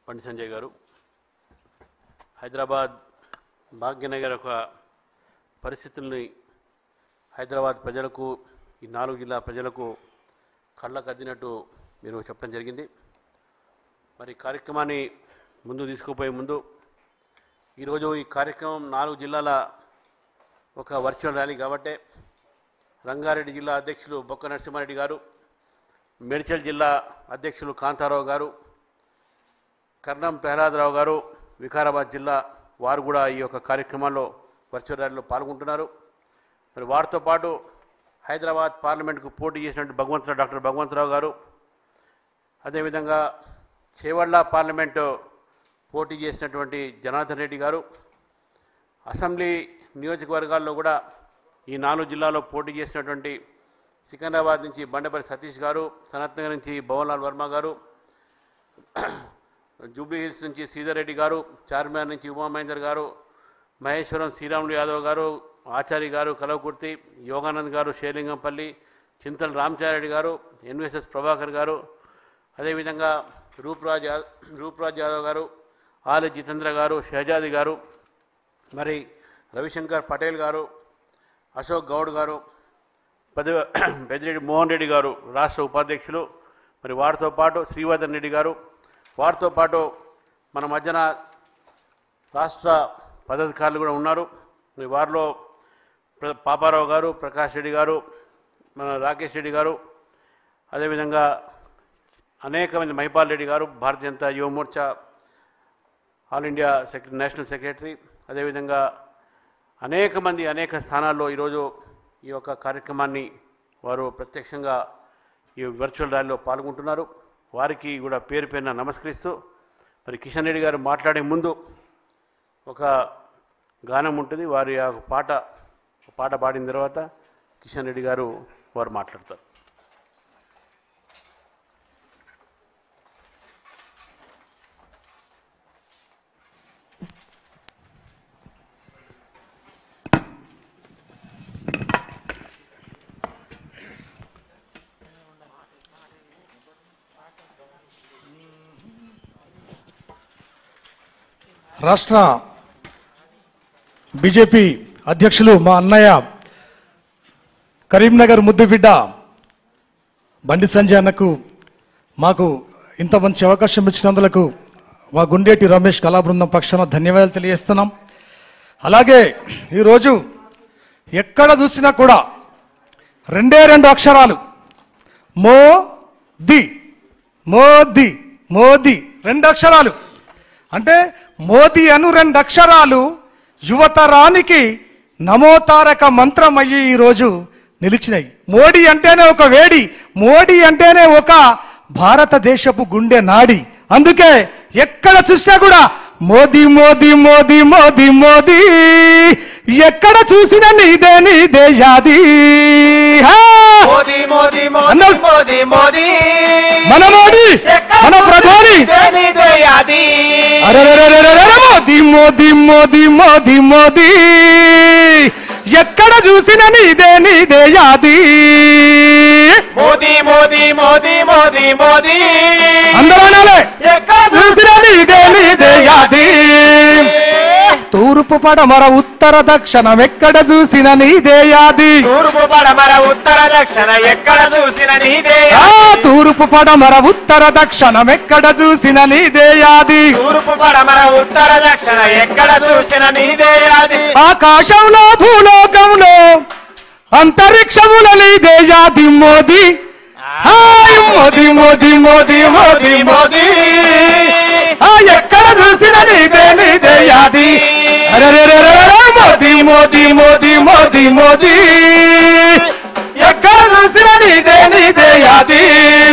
బండి సంజయ్ గారు హైదరాబాద్ భాగ్యనగర్ ఒక పరిస్థితుల్ని హైదరాబాద్ ప్రజలకు ఈ నాలుగు జిల్లా ప్రజలకు కళ్ళకు అద్దినట్టు మీరు చెప్పడం జరిగింది మరి కార్యక్రమాన్ని ముందు తీసుకుపోయే ముందు ఈరోజు ఈ కార్యక్రమం నాలుగు జిల్లాల ఒక వర్చువల్ ర్యాలీ కాబట్టే రంగారెడ్డి జిల్లా అధ్యక్షులు బొక్క నరసింహారెడ్డి గారు మేడ్చల్ జిల్లా అధ్యక్షులు కాంతారావు గారు కర్ణం ప్రహ్లాదరావు గారు వికారాబాద్ జిల్లా వారు కూడా ఈ యొక్క కార్యక్రమాల్లో వర్చువల్ ర్యాలీలో పాల్గొంటున్నారు మరి వారితో పాటు హైదరాబాద్ పార్లమెంట్కు పోటీ చేసినటువంటి భగవంతరావు డాక్టర్ భగవంతరావు గారు అదేవిధంగా చేవళ్ళ పార్లమెంటు పోటీ చేసినటువంటి జనార్దన్ రెడ్డి గారు అసెంబ్లీ నియోజకవర్గాల్లో కూడా ఈ నాలుగు జిల్లాలో పోటీ చేసినటువంటి సికింద్రాబాద్ నుంచి బండపల్లి సతీష్ గారు సనత్ నగర్ నుంచి భవన్లాల్ వర్మ గారు జూబ్లీ హిల్స్ నుంచి శ్రీధర్ రెడ్డి గారు చార్మినార్ నుంచి ఉమామహేందర్ గారు మహేశ్వరం శ్రీరాములు యాదవ్ గారు ఆచారి గారు కలవకుర్తి యోగానంద్ గారు షేలింగంపల్లి చింతల రామచారెడ్డి గారు ఎన్విఎస్ఎస్ ప్రభాకర్ గారు అదేవిధంగా రూప్రాజ్ యా రూప్రాజ్ యాదవ్ గారు ఆలి జితేంద్ర గారు షహజాది గారు మరి రవిశంకర్ పటేల్ గారు అశోక్ గౌడ్ గారు పెద్ద పెద్దిరెడ్డి మోహన్ రెడ్డి గారు రాష్ట్ర ఉపాధ్యక్షులు మరి వారితో పాటు శ్రీవర్ధన్ రెడ్డి గారు వారితో పాటు మన మధ్యన రాష్ట్ర పదాధికారులు కూడా ఉన్నారు మరి వారిలో ప్ర- పాపారావు గారు ప్రకాష్ రెడ్డి గారు మన రాకేష్ రెడ్డి గారు అదేవిధంగా అనేక మంది మహిపాల్ రెడ్డి గారు భారతీయ జనతా యువ మోర్చా ఆల్ ఇండియా సెక్ర నేషనల్ సెక్రటరీ అదేవిధంగా అనేక మంది అనేక స్థానాల్లో ఈరోజు ఈ యొక్క కార్యక్రమాన్ని వారు ప్రత్యక్షంగా ఈ వర్చువల్ ర్యాలీలో పాల్గొంటున్నారు వారికి కూడా పేరు పేరున నమస్కరిస్తూ మరి కిషన్ రెడ్డి గారు మాట్లాడే ముందు ఒక గానం ఉంటుంది వారి ఆ పాట పాట పాడిన తర్వాత కిషన్ రెడ్డి గారు వారు మాట్లాడతారు రాష్ట్ర బీజేపీ అధ్యక్షులు మా అన్నయ్య కరీంనగర్ ముద్దుబిడ్డ బండి సంజయ్ అన్నకు మాకు ఇంత మంచి అవకాశం ఇచ్చినందులకు మా గుండేటి రమేష్ కళాబృందం పక్షాన ధన్యవాదాలు తెలియజేస్తున్నాం అలాగే ఈరోజు ఎక్కడ చూసినా కూడా రెండే రెండు అక్షరాలు మోది మోది మోది రెండు అక్షరాలు అంటే మోదీ అను రెండు అక్షరాలు యువతరానికి నమోతారక మంత్రం అయ్యి ఈరోజు నిలిచినాయి మోడీ అంటేనే ఒక వేడి మోడీ అంటేనే ఒక భారతదేశపు గుండె నాడి అందుకే ఎక్కడ చూసినా కూడా మోదీ మోదీ మోదీ మోదీ మోదీ ఎక్కడ చూసినా నీదే నీదే యాది హా! మోదీ మోదీ మోదీ అన్న- మోదీ మోదీ మన మోడీ మన ప్రధాని దేనిదే యాది అరెరెరెరెరెరె మోదీ మోదీ మోదీ మోదీ మోదీ ఎక్కడ చూసిన నీదే నీదే యాది మోదీ మోదీ మోదీ మోదీ మోదీ అందరూ అనాలే ఎక్కడ చూసిన నీదే నీదే యాది తూర్పు పడమర ఉత్తర దక్షిణం ఎక్కడ చూసిన నీదే యాది తూర్పు పడమర ఉత్తర దక్షిణ ఎక్కడ చూసిన నీదే ఆ తూర్పు పడమర ఉత్తర దక్షిణం ఎక్కడ చూసిన నీదే యాది తూర్పు పడమర ఉత్తర దక్షిణ ఎక్కడ చూసిన నీదే యాది ఆకాశంలో భూలోకంలో అంతరిక్షముల నీదే యాది మోదీ హాయ్ మోదీ మోదీ మోదీ మోదీ మోదీ ఆ ఎక్కడ చూసిన నీదే నీదే యాది అరెరెరెరెరె మోదీ మోదీ మోదీ మోదీ మోదీ ఎక్కడ చూసిన నీదే నీదే యాది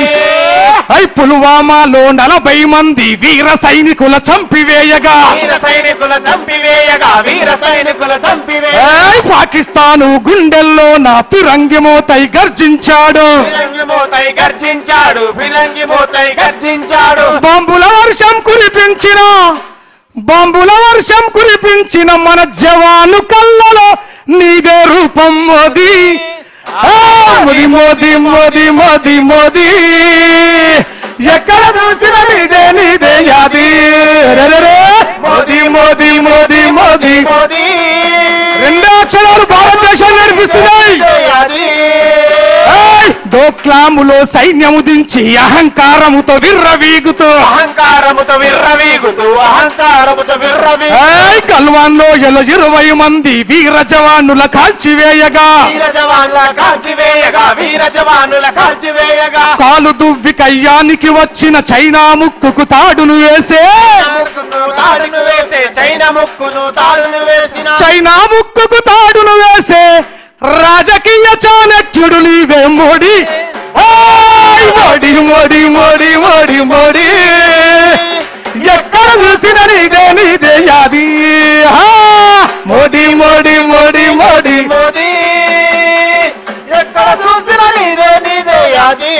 ఐ పుల్వామాలో నలభై మంది వీర సైనికుల చంపివేయగా వీర సైనికుల చంపివేయగా వీర సైనికుల చంపివే ఏయ్ పాకిస్తాను గుండెల్లో నా పిరంగి మోతై గర్జించాడు ఫిలంగి మోతై గర్జించాడు ఫిలంగి మోతై గర్జించాడు బాంబుల వర్షం కురిపించిన బాంబుల వర్షం కురిపించిన మన జవాను కళ్ళలో నీదే రూపం మోదీ ఆ, మోదీ మోదీ మోదీ మోదీ మోదీ ఎక్కడ చూసిన నీదే నీదే యాది రెరెరె. మోదీ మోదీ మోదీ మోదీ మోదీ రెండే అక్షరాలు భారతదేశాన్ని నడిపిస్తున్నాయి అది ఏయ్! డోక్లాములో సైన్యము దించి అహంకారముతో విర్రవీగుతూ అహంకారముతో విర్రవీగుతూ అహంకారముతో విర్రవీ ఏయ్! గల్వాన్లో ఎల ఇరవై మంది వీర జవానుల కాల్చివేయగా వీర జవాన్ల కాల్చివేయగా వీర జవానుల కాల్చివేయగా కాలు దువ్వి కయ్యానికి వచ్చిన చైనా ముక్కుకు తాడును వేసే ముక్కును తాడును వేసే చైనా ముక్కును తాడును వేసిన చైనా ముక్కుకు తాడును వేసే రాజకీయ చాణక్యుడు నీవే మోడీ ఓయ్ మోడీ మోడీ మోడీ మోడీ మోడీ ఎక్కడ చూసిన నీదే నీదే యాది హా! మోడీ మోడీ మోడీ మోడీ మోదీ ఎక్కడ చూసిన నీదే నీదే అది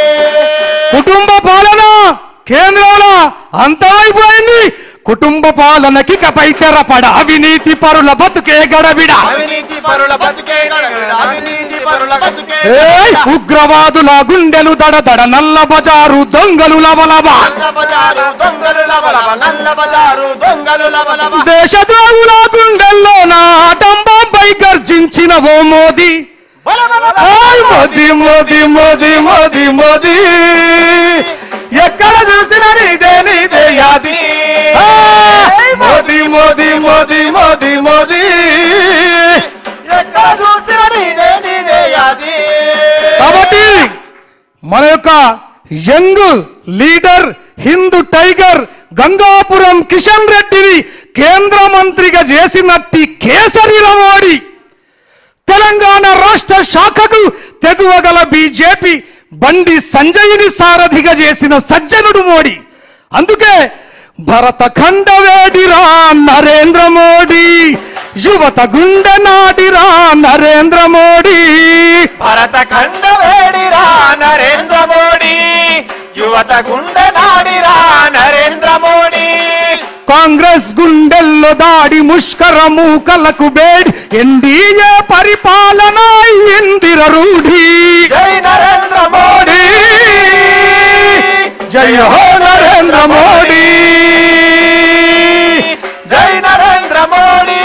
కుటుంబ పాలన కేంద్రంలో అంతమైపోయింది కుటుంబ పాలనకి కపై తెరపడ అవినీతి పరుల బతుకే గడబిడ అవినీతి పరుల బతుకే గడగడ, అవినీతి పరుల బతుకే ఏయ్! ఉగ్రవాదుల గుండెలు దడదడ నల్ల బజారు దొంగలు లవలవ నల్ల బజారు దొంగలు లవలవ నల్ల బజారు దొంగలు లవలవ దేశద్రోగుల గుండెల్లో నా ఆటంబంపై గర్జించిన ఓ మోదీ బల బల బల. ఏయ్! మోదీ మోదీ మోదీ మోదీ మోదీ ఎక్కడ చూసిన నీదే నీదే యాది ఏయ్! మోదీ మోదీ మోదీ మోదీ మోదీ ఎక్కడ చూసిన నీదే నీదే అది కాబట్టి మన యొక్క young leader Hindu tiger Gangapuram Kishan రెడ్డిని కేంద్ర మంత్రిగా చేసినట్టి కేసరి మోడీ తెలంగాణ రాష్ట్ర శాఖకు తెగువగల బీజేపీ బండి సంజయ్ని సారథిగా చేసిన సజ్జనుడు మోడీ అందుకే భరత ఖండవేడిరా నరేంద్ర మోడీ యువత గుండె నాడిరా నరేంద్ర మోడీ భరత ఖండ వేడిరా నరేంద్ర మోడీ యువత గుండె నాడిరా నరేంద్ర మోడీ కాంగ్రెస్ గుండెల్లో దాడి ముష్కరము కలకు బేడ్ ఎన్డీఏ పరిపాలన ఇందిర రూఢి జై నరేంద్ర మోడీ జయ హో నరేంద్ర మోడీ జై నరేంద్ర మోడీ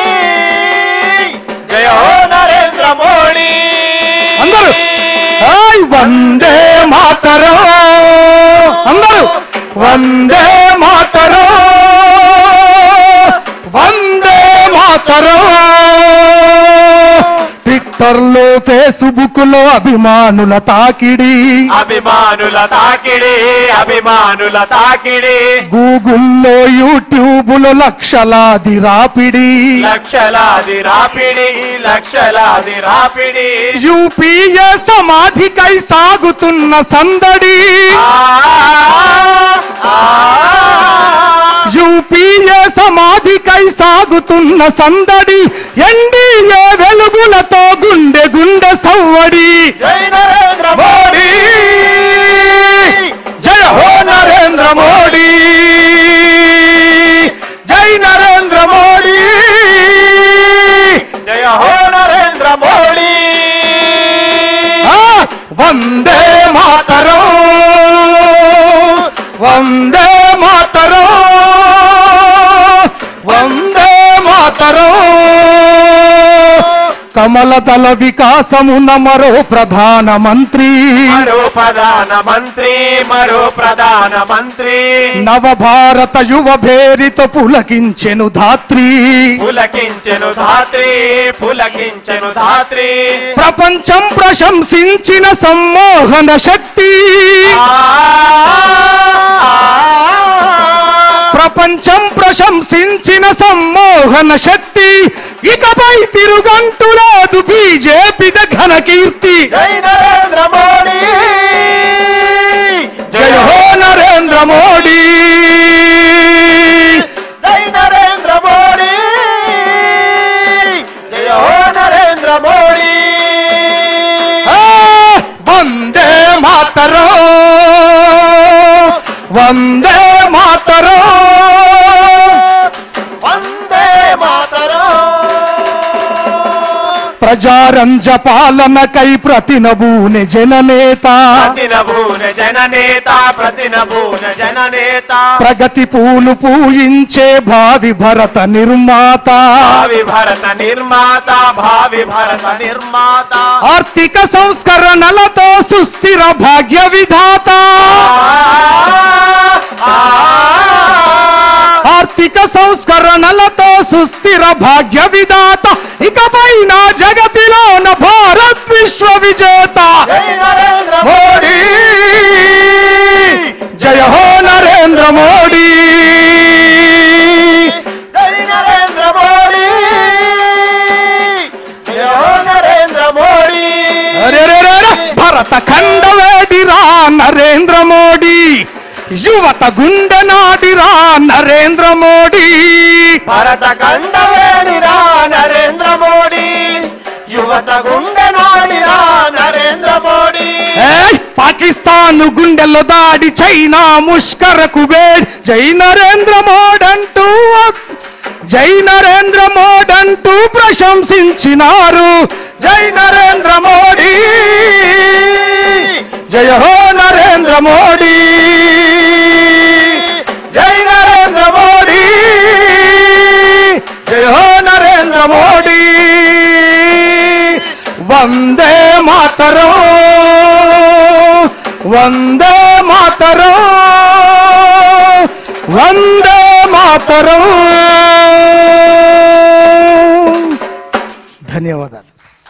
జయ హో నరేంద్ర మోడీ అందరూ హాయ్ వందే మాతరం అందరూ వందే మాతరం వందే మాతరం ట్విట్టర్ లో ఫేస్బుక్ లో అభిమానుల తాకిడి అభిమానుల తాకిడి అభిమానుల తాకిడి గూగుల్లో యూట్యూబ్ లో లక్షలాది రాపిడి లక్షలాది రాపిడి లక్షలాది రాపిడి యూపీఏ సమాధికై సాగుతున్న సందడి ఆ, ఆ, యూపీఏ సమాధికై సాగుతున్న సందడి ఎన్డీఏ వెలుగులతో గుండె గుండె సవ్వడి జై నరేంద్ర మోడీ జయ హో నరేంద్ర మోడీ జై నరేంద్ర మోడీ జయ హో నరేంద్ర మోడీ ఆ, వందే మాతరం వందే మాతరం వందే మాతరం కమలదళ వికాసమున మరో ప్రధానమంత్రి మరో ప్రధాన మంత్రి మరో ప్రధాన మంత్రి నవభారత యువ భేరితో పులకించెను ధాత్రి పులకించెను ధాత్రి పులకించెను ధాత్రి ప్రపంచం ప్రశంసించిన సమ్మోహన శక్తి ఆ, ఆ, ప్రపంచం ప్రశంసించిన సమ్మోహన శక్తి ఇకపై తిరుగంటు లేదు బీజేపీ ఘన కీర్తి జై నరేంద్ర మోడీ జయ హో నరేంద్ర మోడీ జై నరేంద్ర మోడీ జయ హో నరేంద్ర మోడీ ఆ, వందే మాతరం వందే మాతరం వందే మాతరం ప్రజారంజ పాలనకై ప్రతినబూనె జననేత ప్రతినభూన జననేత ప్రతినభూన జననేత ప్రగతి పూలు పూయించే భావి భరత నిర్మాత భావి భరత నిర్మాత భావి భరత నిర్మాత ఆర్థిక సంస్కరణలతో సుస్థిర భాగ్య విధాత ఆ, ఆ, ఆర్థిక సంస్కరణలతో సుస్థిర భాగ్య విధాత ఇకపైన జగతిలోన భారత్ విశ్వ విజేత జై నరేంద్ర మోడీ జయ హో నరేంద్ర మోడీ జై నరేంద్ర మోడీ జై హో నరేంద్ర మోడీ అరే రే రే రే, భరత ఖండ వేడిరా నరేంద్ర మోడీ యువత గుండె నాడిరా నరేంద్ర మోడీ భరత కండవేడిరా నరేంద్ర మోడీ యువత గుండె నాడిరా నరేంద్ర మోడీ ఏయ్, పాకిస్తాన్ గుండెల్లో దాడి చైనా ముష్కరకు వేడి జై నరేంద్ర మోడంటూ జై నరేంద్ర మోడంటూ ప్రశంసించినారు జై నరేంద్ర మోడీ జయ హో నరేంద్ర మోడీ జై నరేంద్ర మోడీ జయ హో నరేంద్ర మోడీ వందే మాతరం వందే మాతరం వందే మాతరం ధన్యవాదాలు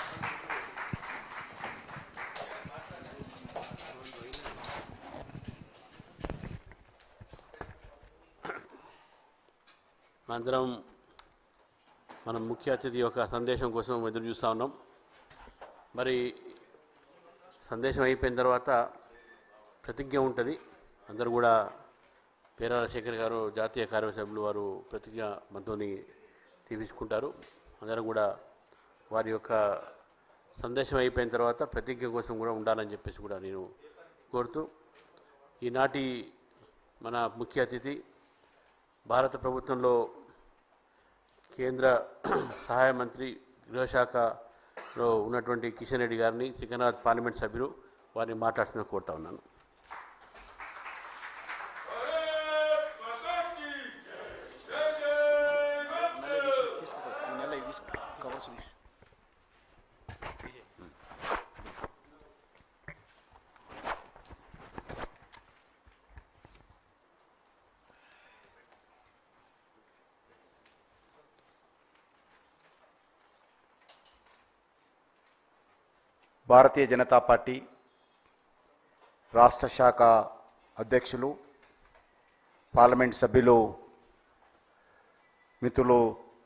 అందరం మన ముఖ్య అతిథి యొక్క సందేశం కోసం ఎదురు చూస్తూ ఉన్నాం మరి సందేశం అయిపోయిన తర్వాత ప్రతిజ్ఞ ఉంటుంది అందరూ కూడా పేరా రాజశేఖర్ గారు జాతీయ కార్యసభ్యులు వారు ప్రతిజ్ఞ మనతోని తీపించుకుంటారు అందరం కూడా వారి యొక్క సందేశం అయిపోయిన తర్వాత ప్రతిజ్ఞ కోసం కూడా ఉండాలని చెప్పేసి కూడా నేను కోరుతూ ఈనాటి మన ముఖ్య అతిథి భారత ప్రభుత్వంలో కేంద్ర సహాయ మంత్రి గృహశాఖలో ఉన్నటువంటి కిషన్ రెడ్డి గారిని సికింద్రాబాద్ పార్లమెంట్ సభ్యులు వారిని మాట్లాడుతున్న కోరుతా ఉన్నాను భారతీయ జనతా పార్టీ రాష్ట్ర శాఖ అధ్యక్షులు పార్లమెంట్ సభ్యులు మిత్రులు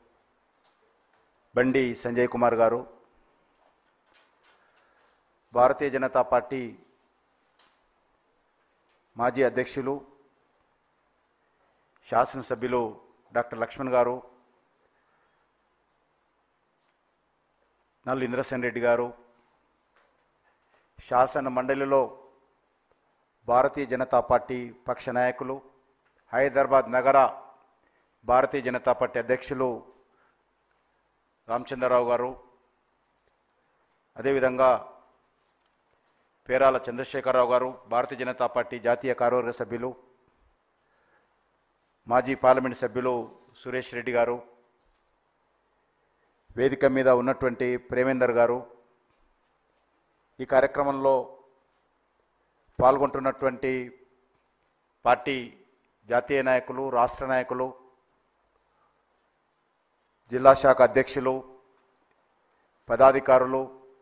బండి సంజయ్ కుమార్ గారు భారతీయ జనతా పార్టీ మాజీ అధ్యక్షులు శాసనసభ్యులు డాక్టర్ లక్ష్మణ్ గారు నల్లు ఇంద్రసేన్ రెడ్డి గారు శాసన మండలిలో భారతీయ జనతా పార్టీ పక్ష నాయకులు హైదరాబాద్ నగర భారతీయ జనతా పార్టీ అధ్యక్షులు రామచంద్రరావు గారు అదేవిధంగా పేరాల చంద్రశేఖరరావు గారు భారతీయ జనతా పార్టీ జాతీయ కార్యవర్గ సభ్యులు మాజీ పార్లమెంట్ సభ్యులు సురేష్ రెడ్డి గారు వేదిక మీద ఉన్నటువంటి ప్రేమేందర్ గారు ఈ కార్యక్రమంలో పాల్గొంటున్నటువంటి పార్టీ జాతీయ నాయకులు రాష్ట్ర నాయకులు జిల్లా శాఖ అధ్యక్షులు పదాధికారులు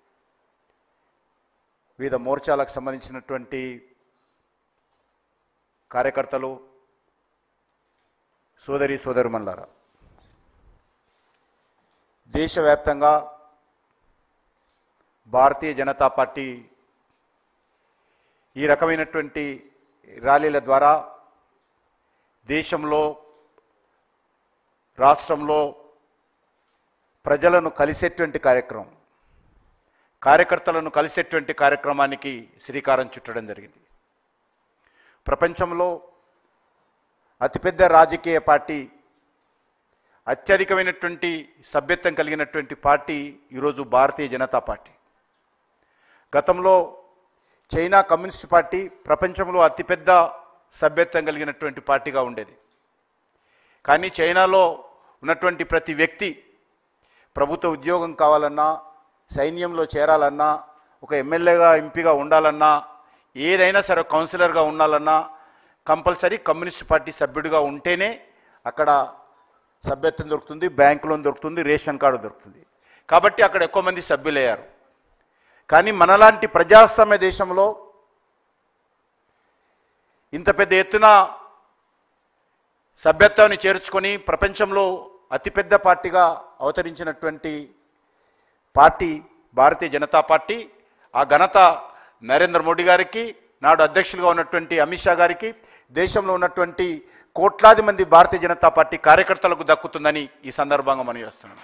వివిధ మోర్చాలకు సంబంధించినటువంటి కార్యకర్తలు సోదరి సోదరుమల్లారా దేశవ్యాప్తంగా భారతీయ జనతా పార్టీ ఈ రకమైనటువంటి ర్యాలీల ద్వారా దేశంలో రాష్ట్రంలో ప్రజలను కలిసేటువంటి కార్యక్రమం కార్యకర్తలను కలిసేటువంటి కార్యక్రమానికి శ్రీకారం చుట్టడం జరిగింది ప్రపంచంలో అతిపెద్ద రాజకీయ పార్టీ అత్యధికమైనటువంటి సభ్యత్వం కలిగినటువంటి పార్టీ ఈరోజు భారతీయ జనతా పార్టీ గతంలో చైనా కమ్యూనిస్ట్ పార్టీ ప్రపంచంలో అతిపెద్ద సభ్యత్వం కలిగినటువంటి పార్టీగా ఉండేది కానీ చైనాలో ఉన్నటువంటి ప్రతి వ్యక్తి ప్రభుత్వ ఉద్యోగం కావాలన్నా సైన్యంలో చేరాలన్నా ఒక ఎమ్మెల్యేగా ఎంపీగా ఉండాలన్నా ఏదైనా సరే కౌన్సిలర్గా ఉండాలన్నా కంపల్సరీ కమ్యూనిస్ట్ పార్టీ సభ్యుడిగా ఉంటేనే అక్కడ సభ్యత్వం దొరుకుతుంది బ్యాంక్ లోన్ దొరుకుతుంది రేషన్ కార్డు దొరుకుతుంది కాబట్టి అక్కడ ఎక్కువ మంది సభ్యులయ్యారు కానీ మనలాంటి ప్రజాస్వామ్య దేశంలో ఇంత పెద్ద ఎత్తున సభ్యత్వాన్ని చేర్చుకొని ప్రపంచంలో అతిపెద్ద పార్టీగా అవతరించినటువంటి పార్టీ భారతీయ జనతా పార్టీ ఆ ఘనత నరేంద్ర మోడీ గారికి నాడు అధ్యక్షులుగా ఉన్నటువంటి అమిత్ షా గారికి దేశంలో ఉన్నటువంటి కోట్లాది మంది భారతీయ జనతా పార్టీ కార్యకర్తలకు దక్కుతుందని ఈ సందర్భంగా మనం చేస్తున్నాం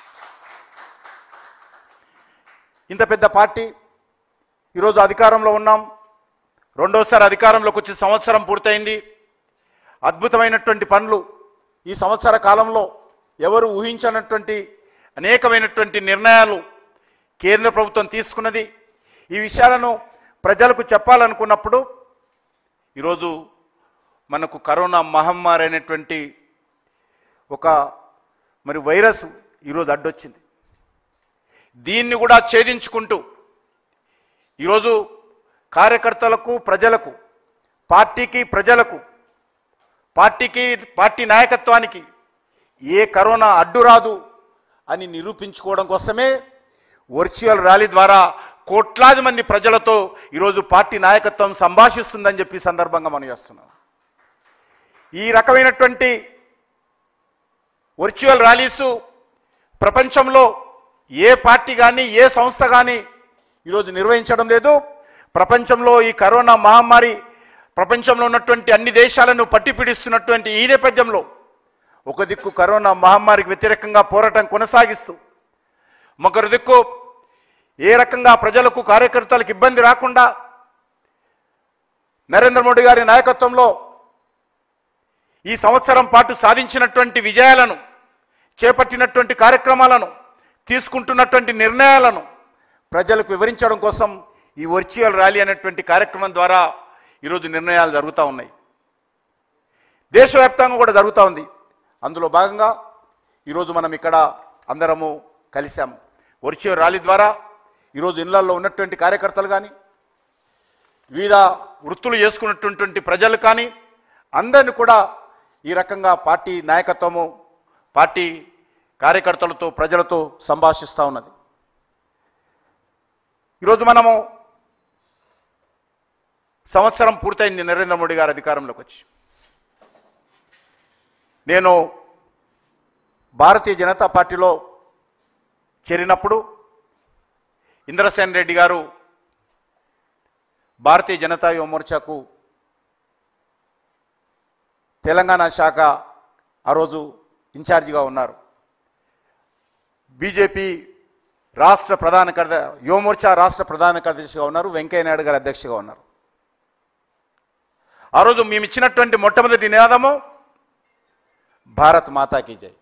ఇంత పెద్ద పార్టీ ఈరోజు అధికారంలో ఉన్నాం రెండోసారి అధికారంలోకి వచ్చి సంవత్సరం పూర్తయింది అద్భుతమైనటువంటి పనులు ఈ సంవత్సర కాలంలో ఎవరు ఊహించనటువంటి అనేకమైనటువంటి నిర్ణయాలు కేంద్ర ప్రభుత్వం తీసుకున్నది ఈ విషయాలను ప్రజలకు చెప్పాలనుకున్నప్పుడు ఈరోజు మనకు కరోనా మహమ్మారి అనేటువంటి ఒక మరి వైరస్ ఈరోజు అడ్డొచ్చింది దీన్ని కూడా ఛేదించుకుంటూ ఈరోజు కార్యకర్తలకు ప్రజలకు పార్టీకి ప్రజలకు పార్టీకి పార్టీ నాయకత్వానికి ఏ కరోనా అడ్డు రాదు అని నిరూపించుకోవడం కోసమే వర్చువల్ ర్యాలీ ద్వారా కోట్లాది మంది ప్రజలతో ఈరోజు పార్టీ నాయకత్వం సంభాషిస్తుందని చెప్పి ఈ సందర్భంగా మనం చేస్తున్నాం ఈ రకమైనటువంటి వర్చువల్ ర్యాలీసు ప్రపంచంలో ఏ పార్టీ కానీ ఏ సంస్థ కానీ ఈరోజు నిర్వహించడం లేదు ప్రపంచంలో ఈ కరోనా మహమ్మారి ప్రపంచంలో ఉన్నటువంటి అన్ని దేశాలను పట్టి పీడిస్తున్నటువంటి ఈ నేపథ్యంలో ఒక దిక్కు కరోనా మహమ్మారికి వ్యతిరేకంగా పోరాటం కొనసాగిస్తూ మరొక దిక్కు ఏ రకంగా ప్రజలకు కార్యకర్తలకు ఇబ్బంది రాకుండా నరేంద్ర మోడీ గారి నాయకత్వంలో ఈ సంవత్సరం పాటు సాధించినటువంటి విజయాలను చేపట్టినటువంటి కార్యక్రమాలను తీసుకుంటున్నటువంటి నిర్ణయాలను ప్రజలకు వివరించడం కోసం ఈ వర్చువల్ ర్యాలీ అనేటువంటి కార్యక్రమం ద్వారా ఈరోజు నిర్ణయాలు జరుగుతూ ఉన్నాయి దేశవ్యాప్తంగా కూడా జరుగుతూ ఉంది అందులో భాగంగా ఈరోజు మనం ఇక్కడ అందరము కలిశాము వర్చువల్ ర్యాలీ ద్వారా ఈరోజు ఇళ్లలో ఉన్నటువంటి కార్యకర్తలు కానీ వివిధ వృత్తులు చేసుకున్నటువంటి ప్రజలు కానీ అందరిని కూడా ఈ రకంగా పార్టీ నాయకత్వము పార్టీ కార్యకర్తలతో ప్రజలతో సంభాషిస్తూ ఉన్నది ఈరోజు మనము సంవత్సరం పూర్తయింది నరేంద్ర మోడీ గారు అధికారంలోకి వచ్చి నేను భారతీయ జనతా పార్టీలో చేరినప్పుడు ఇంద్రసేన్ రెడ్డి గారు భారతీయ జనతా యువ మోర్చాకు తెలంగాణ శాఖ ఆ రోజు ఇన్ఛార్జిగా ఉన్నారు బీజేపీ రాష్ట్ర ప్రధాన కార్య యువమోర్చా రాష్ట్ర ప్రధాన కార్యదర్శిగా ఉన్నారు వెంకయ్య నాయుడు గారు అధ్యక్షుగా ఉన్నారు ఆ రోజు మేము ఇచ్చినటువంటి మొట్టమొదటి నినాదము భారత్ మాతాకి జై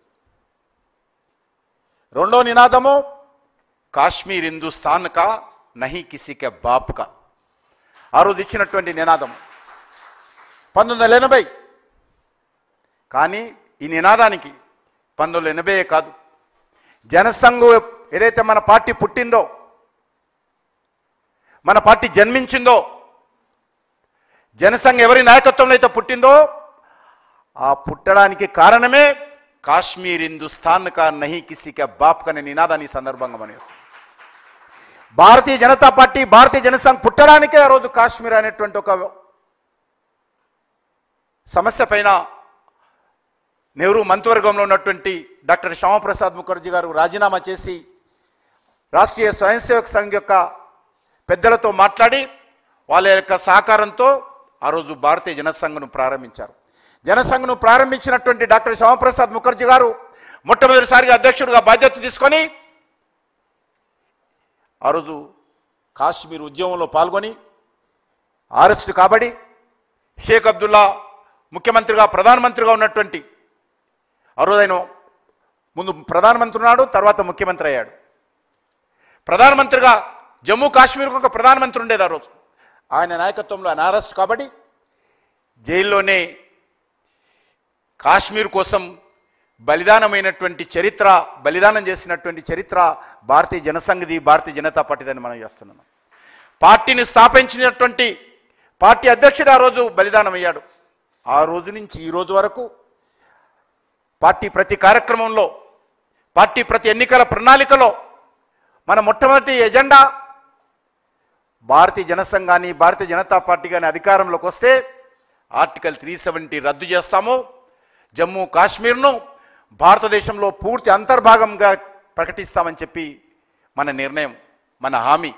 రెండో నినాదము కాశ్మీర్ హిందుస్థాన్ కా నహి కిసి కే బాప్ కా ఆ రోజు ఇచ్చినటువంటి నినాదం పంతొమ్మిది వందల ఎనభై కానీ ఈ నినాదానికి పంతొమ్మిది వందల ఎనభై కాదు జనసంఘ్ ఏదైతే మన పార్టీ పుట్టిందో మన పార్టీ జన్మించిందో జనసంఘ్ ఎవరి నాయకత్వంలో అయితే పుట్టిందో ఆ పుట్టడానికి కారణమే కాశ్మీర్ హిందుస్థాన్ కా నహి కిసి కా బాప్ కనే నినాదాన్ని ఈ సందర్భంగా మనం చేస్తాం భారతీయ జనతా పార్టీ భారతీయ జనసంఘ్ పుట్టడానికే ఆ రోజు కాశ్మీర్ అనేటువంటి ఒక సమస్య పైన నెహ్రూ మంత్రివర్గంలో ఉన్నటువంటి డాక్టర్ శ్యామప్రసాద్ ముఖర్జీ గారు రాజీనామా చేసి రాష్ట్రీయ స్వయం సేవక్ సంఘ్ యొక్క పెద్దలతో మాట్లాడి వాళ్ళ యొక్క సహకారంతో ఆ రోజు భారతీయ జనసంఘను ప్రారంభించారు జనసంఘను ప్రారంభించినటువంటి డాక్టర్ శ్యామప్రసాద్ ముఖర్జీ గారు మొట్టమొదటిసారిగా అధ్యక్షుడిగా బాధ్యత తీసుకొని ఆ రోజు కాశ్మీర్ ఉద్యమంలో పాల్గొని అరెస్టు కాబడి షేక్ అబ్దుల్లా ముఖ్యమంత్రిగా ప్రధానమంత్రిగా ఉన్నటువంటి ఆ రోజు ఆయన ముందు ప్రధానమంత్రి ఉన్నాడు తర్వాత ముఖ్యమంత్రి అయ్యాడు ప్రధానమంత్రిగా జమ్మూ కాశ్మీర్కు ఒక ప్రధానమంత్రి ఉండేది ఆ రోజు ఆయన నాయకత్వంలో ఆయన అరెస్ట్ కాబట్టి జైల్లోనే కాశ్మీర్ కోసం బలిదానమైనటువంటి చరిత్ర బలిదానం చేసినటువంటి చరిత్ర భారతీయ జనసంఘది భారతీయ జనతా పార్టీదని మనం చేస్తున్నాం పార్టీని స్థాపించినటువంటి పార్టీ అధ్యక్షుడు ఆ రోజు బలిదానం అయ్యాడు ఆ రోజు నుంచి ఈ రోజు వరకు పార్టీ ప్రతి కార్యక్రమంలో పార్టీ ప్రతి ఎన్నికల ప్రణాళికలో మన మొట్టమొదటి ఎజెండా భారతీయ జనసంఘాన్ని భారతీయ జనతా పార్టీ కానీ అధికారంలోకి వస్తే ఆర్టికల్ త్రీ సెవెంటీ రద్దు చేస్తాము జమ్మూ కాశ్మీర్ను భారతదేశంలో పూర్తి అంతర్భాగంగా ప్రకటిస్తామని చెప్పి మన నిర్ణయం మన హామీ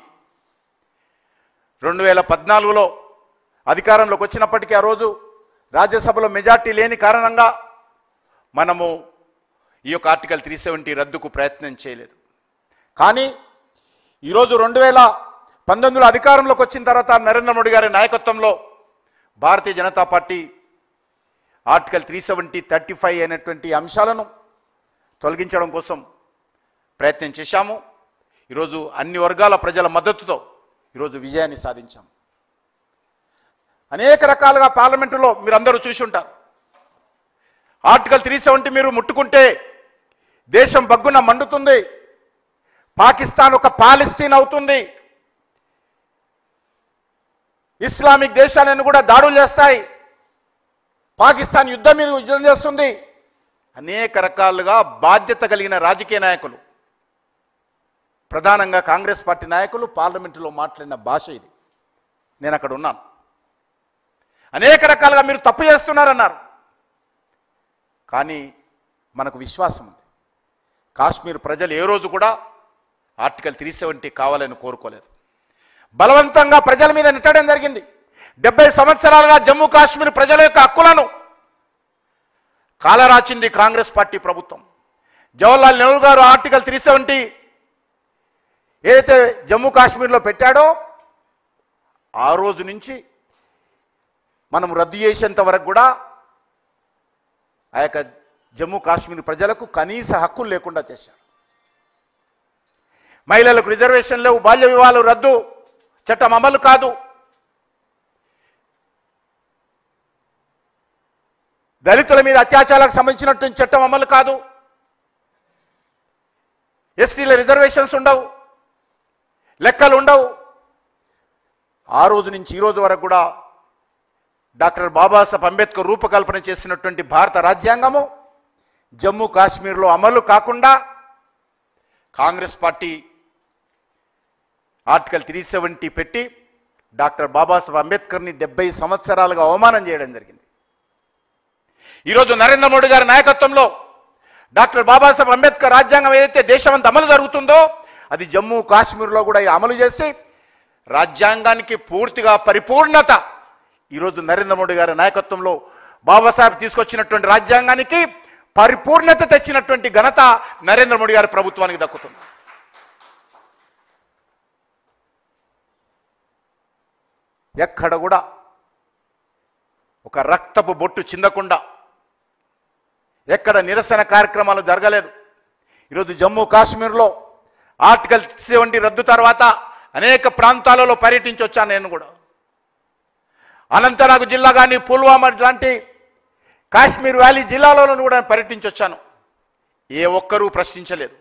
రెండు వేల పద్నాలుగులో అధికారంలోకి వచ్చినప్పటికీ ఆ రోజు రాజ్యసభలో మెజార్టీ లేని కారణంగా మనము ఈ యొక్క ఆర్టికల్ త్రీ సెవెంటీ రద్దుకు ప్రయత్నం చేయలేదు కానీ ఈరోజు రెండు వేల పంతొమ్మిదిలో అధికారంలోకి వచ్చిన తర్వాత నరేంద్ర మోడీ గారి నాయకత్వంలో Bharatiya Janata party article three seventy thirty five అయినటువంటి అంశాలను తొలగించడం కోసం ప్రయత్నం చేశాము ఈరోజు అన్ని వర్గాల ప్రజల మద్దతుతో ఈరోజు విజయాన్ని సాధించాము అనేక రకాలుగా పార్లమెంటులో మీరు అందరూ చూసి ఉంటారు ఆర్టికల్ త్రీ సెవెంటీ మీరు ముట్టుకుంటే దేశం బగ్గున మండుతుంది పాకిస్తాన్ ఒక పాలిస్తీన్ అవుతుంది ఇస్లామిక్ దేశాలను కూడా దాడులు చేస్తాయి పాకిస్తాన్ యుద్ధం మీద యుద్ధం చేస్తుంది అనేక రకాలుగా బాధ్యత కలిగిన రాజకీయ నాయకులు ప్రధానంగా కాంగ్రెస్ పార్టీ నాయకులు పార్లమెంటులో మాట్లాడిన భాష ఇది నేను అక్కడ ఉన్నాను అనేక రకాలుగా మీరు తప్పు చేస్తున్నారన్నారు కానీ మనకు విశ్వాసం ఉంది కాశ్మీర్ ప్రజలు ఏ రోజు కూడా ఆర్టికల్ త్రీ సెవెంటీ కావాలని కోరుకోలేదు బలవంతంగా ప్రజల మీద నెట్టడం జరిగింది డెబ్బై సంవత్సరాలుగా జమ్మూ కాశ్మీర్ ప్రజల యొక్క హక్కులను కాలరాచింది కాంగ్రెస్ పార్టీ ప్రభుత్వం జవహర్లాల్ నెహ్రూ గారు ఆర్టికల్ త్రీ సెవెంటీ ఏదైతే జమ్మూ కాశ్మీర్లో పెట్టాడో ఆ రోజు నుంచి మనం రద్దు చేసేంత వరకు కూడా ఆ యొక్క జమ్మూ కాశ్మీర్ ప్రజలకు కనీస హక్కులు లేకుండా చేశారు మహిళలకు రిజర్వేషన్ లేవు బాల్య వివాహాలు రద్దు చట్టం అమలు కాదు దళితుల మీద అత్యాచారాలకు సంబంధించినటువంటి చట్టం అమలు కాదు ఎస్టీల రిజర్వేషన్స్ ఉండవు లెక్కలు ఉండవు ఆ రోజు నుంచి ఈ రోజు వరకు కూడా డాక్టర్ బాబాసాహెబ్ అంబేద్కర్ రూపకల్పన చేసినటువంటి భారత రాజ్యాంగము జమ్మూ కాశ్మీర్లో అమలు కాకుండా Congress party article three seventy పెట్టి డాక్టర్ బాబాసాహెబ్ అంబేద్కర్ని డెబ్బై సంవత్సరాలుగా అవమానం చేయడం జరిగింది ఈరోజు నరేంద్ర మోడీ గారి నాయకత్వంలో డాక్టర్ బాబాసాహెబ్ అంబేద్కర్ రాజ్యాంగం ఏదైతే దేశమంతా అమలు జరుగుతుందో అది జమ్మూ కాశ్మీర్లో కూడా అమలు చేసి రాజ్యాంగానికి పూర్తిగా పరిపూర్ణత ఈరోజు నరేంద్ర మోడీ గారి నాయకత్వంలో బాబాసాహెబ్ తీసుకొచ్చినటువంటి రాజ్యాంగానికి పరిపూర్ణత తెచ్చినటువంటి ఘనత నరేంద్ర మోడీ గారి ప్రభుత్వానికి దక్కుతుంది ఎక్కడ కూడా ఒక రక్తపు బొట్టు చిందకుండా ఎక్కడ నిరసన కార్యక్రమాలు జరగలేదు ఈరోజు జమ్మూ కాశ్మీర్లో ఆర్టికల్ సెవెంటీ రద్దు తర్వాత అనేక ప్రాంతాలలో పర్యటించి వచ్చాను నేను కూడా అనంతనాగ్ జిల్లా కానీ పుల్వామా లాంటి కాశ్మీర్ వ్యాలీ జిల్లాలోనూ కూడా పర్యటించి వచ్చాను ఏ ఒక్కరూ ప్రశ్నించలేదు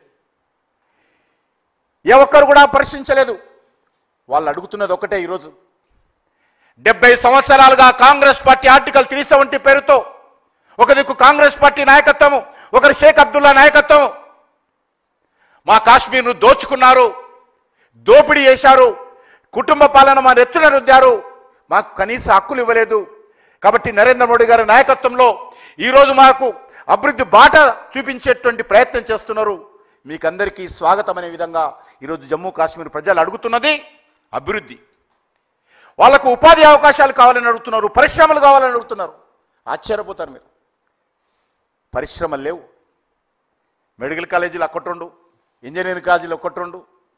ఏ ఒక్కరు కూడా ప్రశ్నించలేదు వాళ్ళు అడుగుతున్నది ఒకటే ఈరోజు డెబ్బై సంవత్సరాలుగా Congress party article three seventy పేరుతో ఒక దిక్కు కాంగ్రెస్ పార్టీ నాయకత్వము ఒకరు షేక్ అబ్దుల్లా నాయకత్వం మా కాశ్మీర్ను దోచుకున్నారు దోపిడీ చేశారు కుటుంబ పాలన మా నెత్తున రుద్దారు మాకు కనీస హక్కులు ఇవ్వలేదు కాబట్టి నరేంద్ర మోడీ గారి నాయకత్వంలో ఈరోజు మాకు అభివృద్ధి బాట చూపించేటువంటి ప్రయత్నం చేస్తున్నారు మీకందరికీ స్వాగతం అనే విధంగా ఈరోజు జమ్మూ కాశ్మీర్ ప్రజలు అడుగుతున్నది అభివృద్ధి వాళ్ళకు ఉపాధి అవకాశాలు కావాలని అడుగుతున్నారు పరిశ్రమలు కావాలని అడుగుతున్నారు ఆశ్చర్యపోతారు మీరు పరిశ్రమలు లేవు మెడికల్ కాలేజీలు ఒక్కటి ఇంజనీరింగ్ కాలేజీలు ఒక్కటి రెండు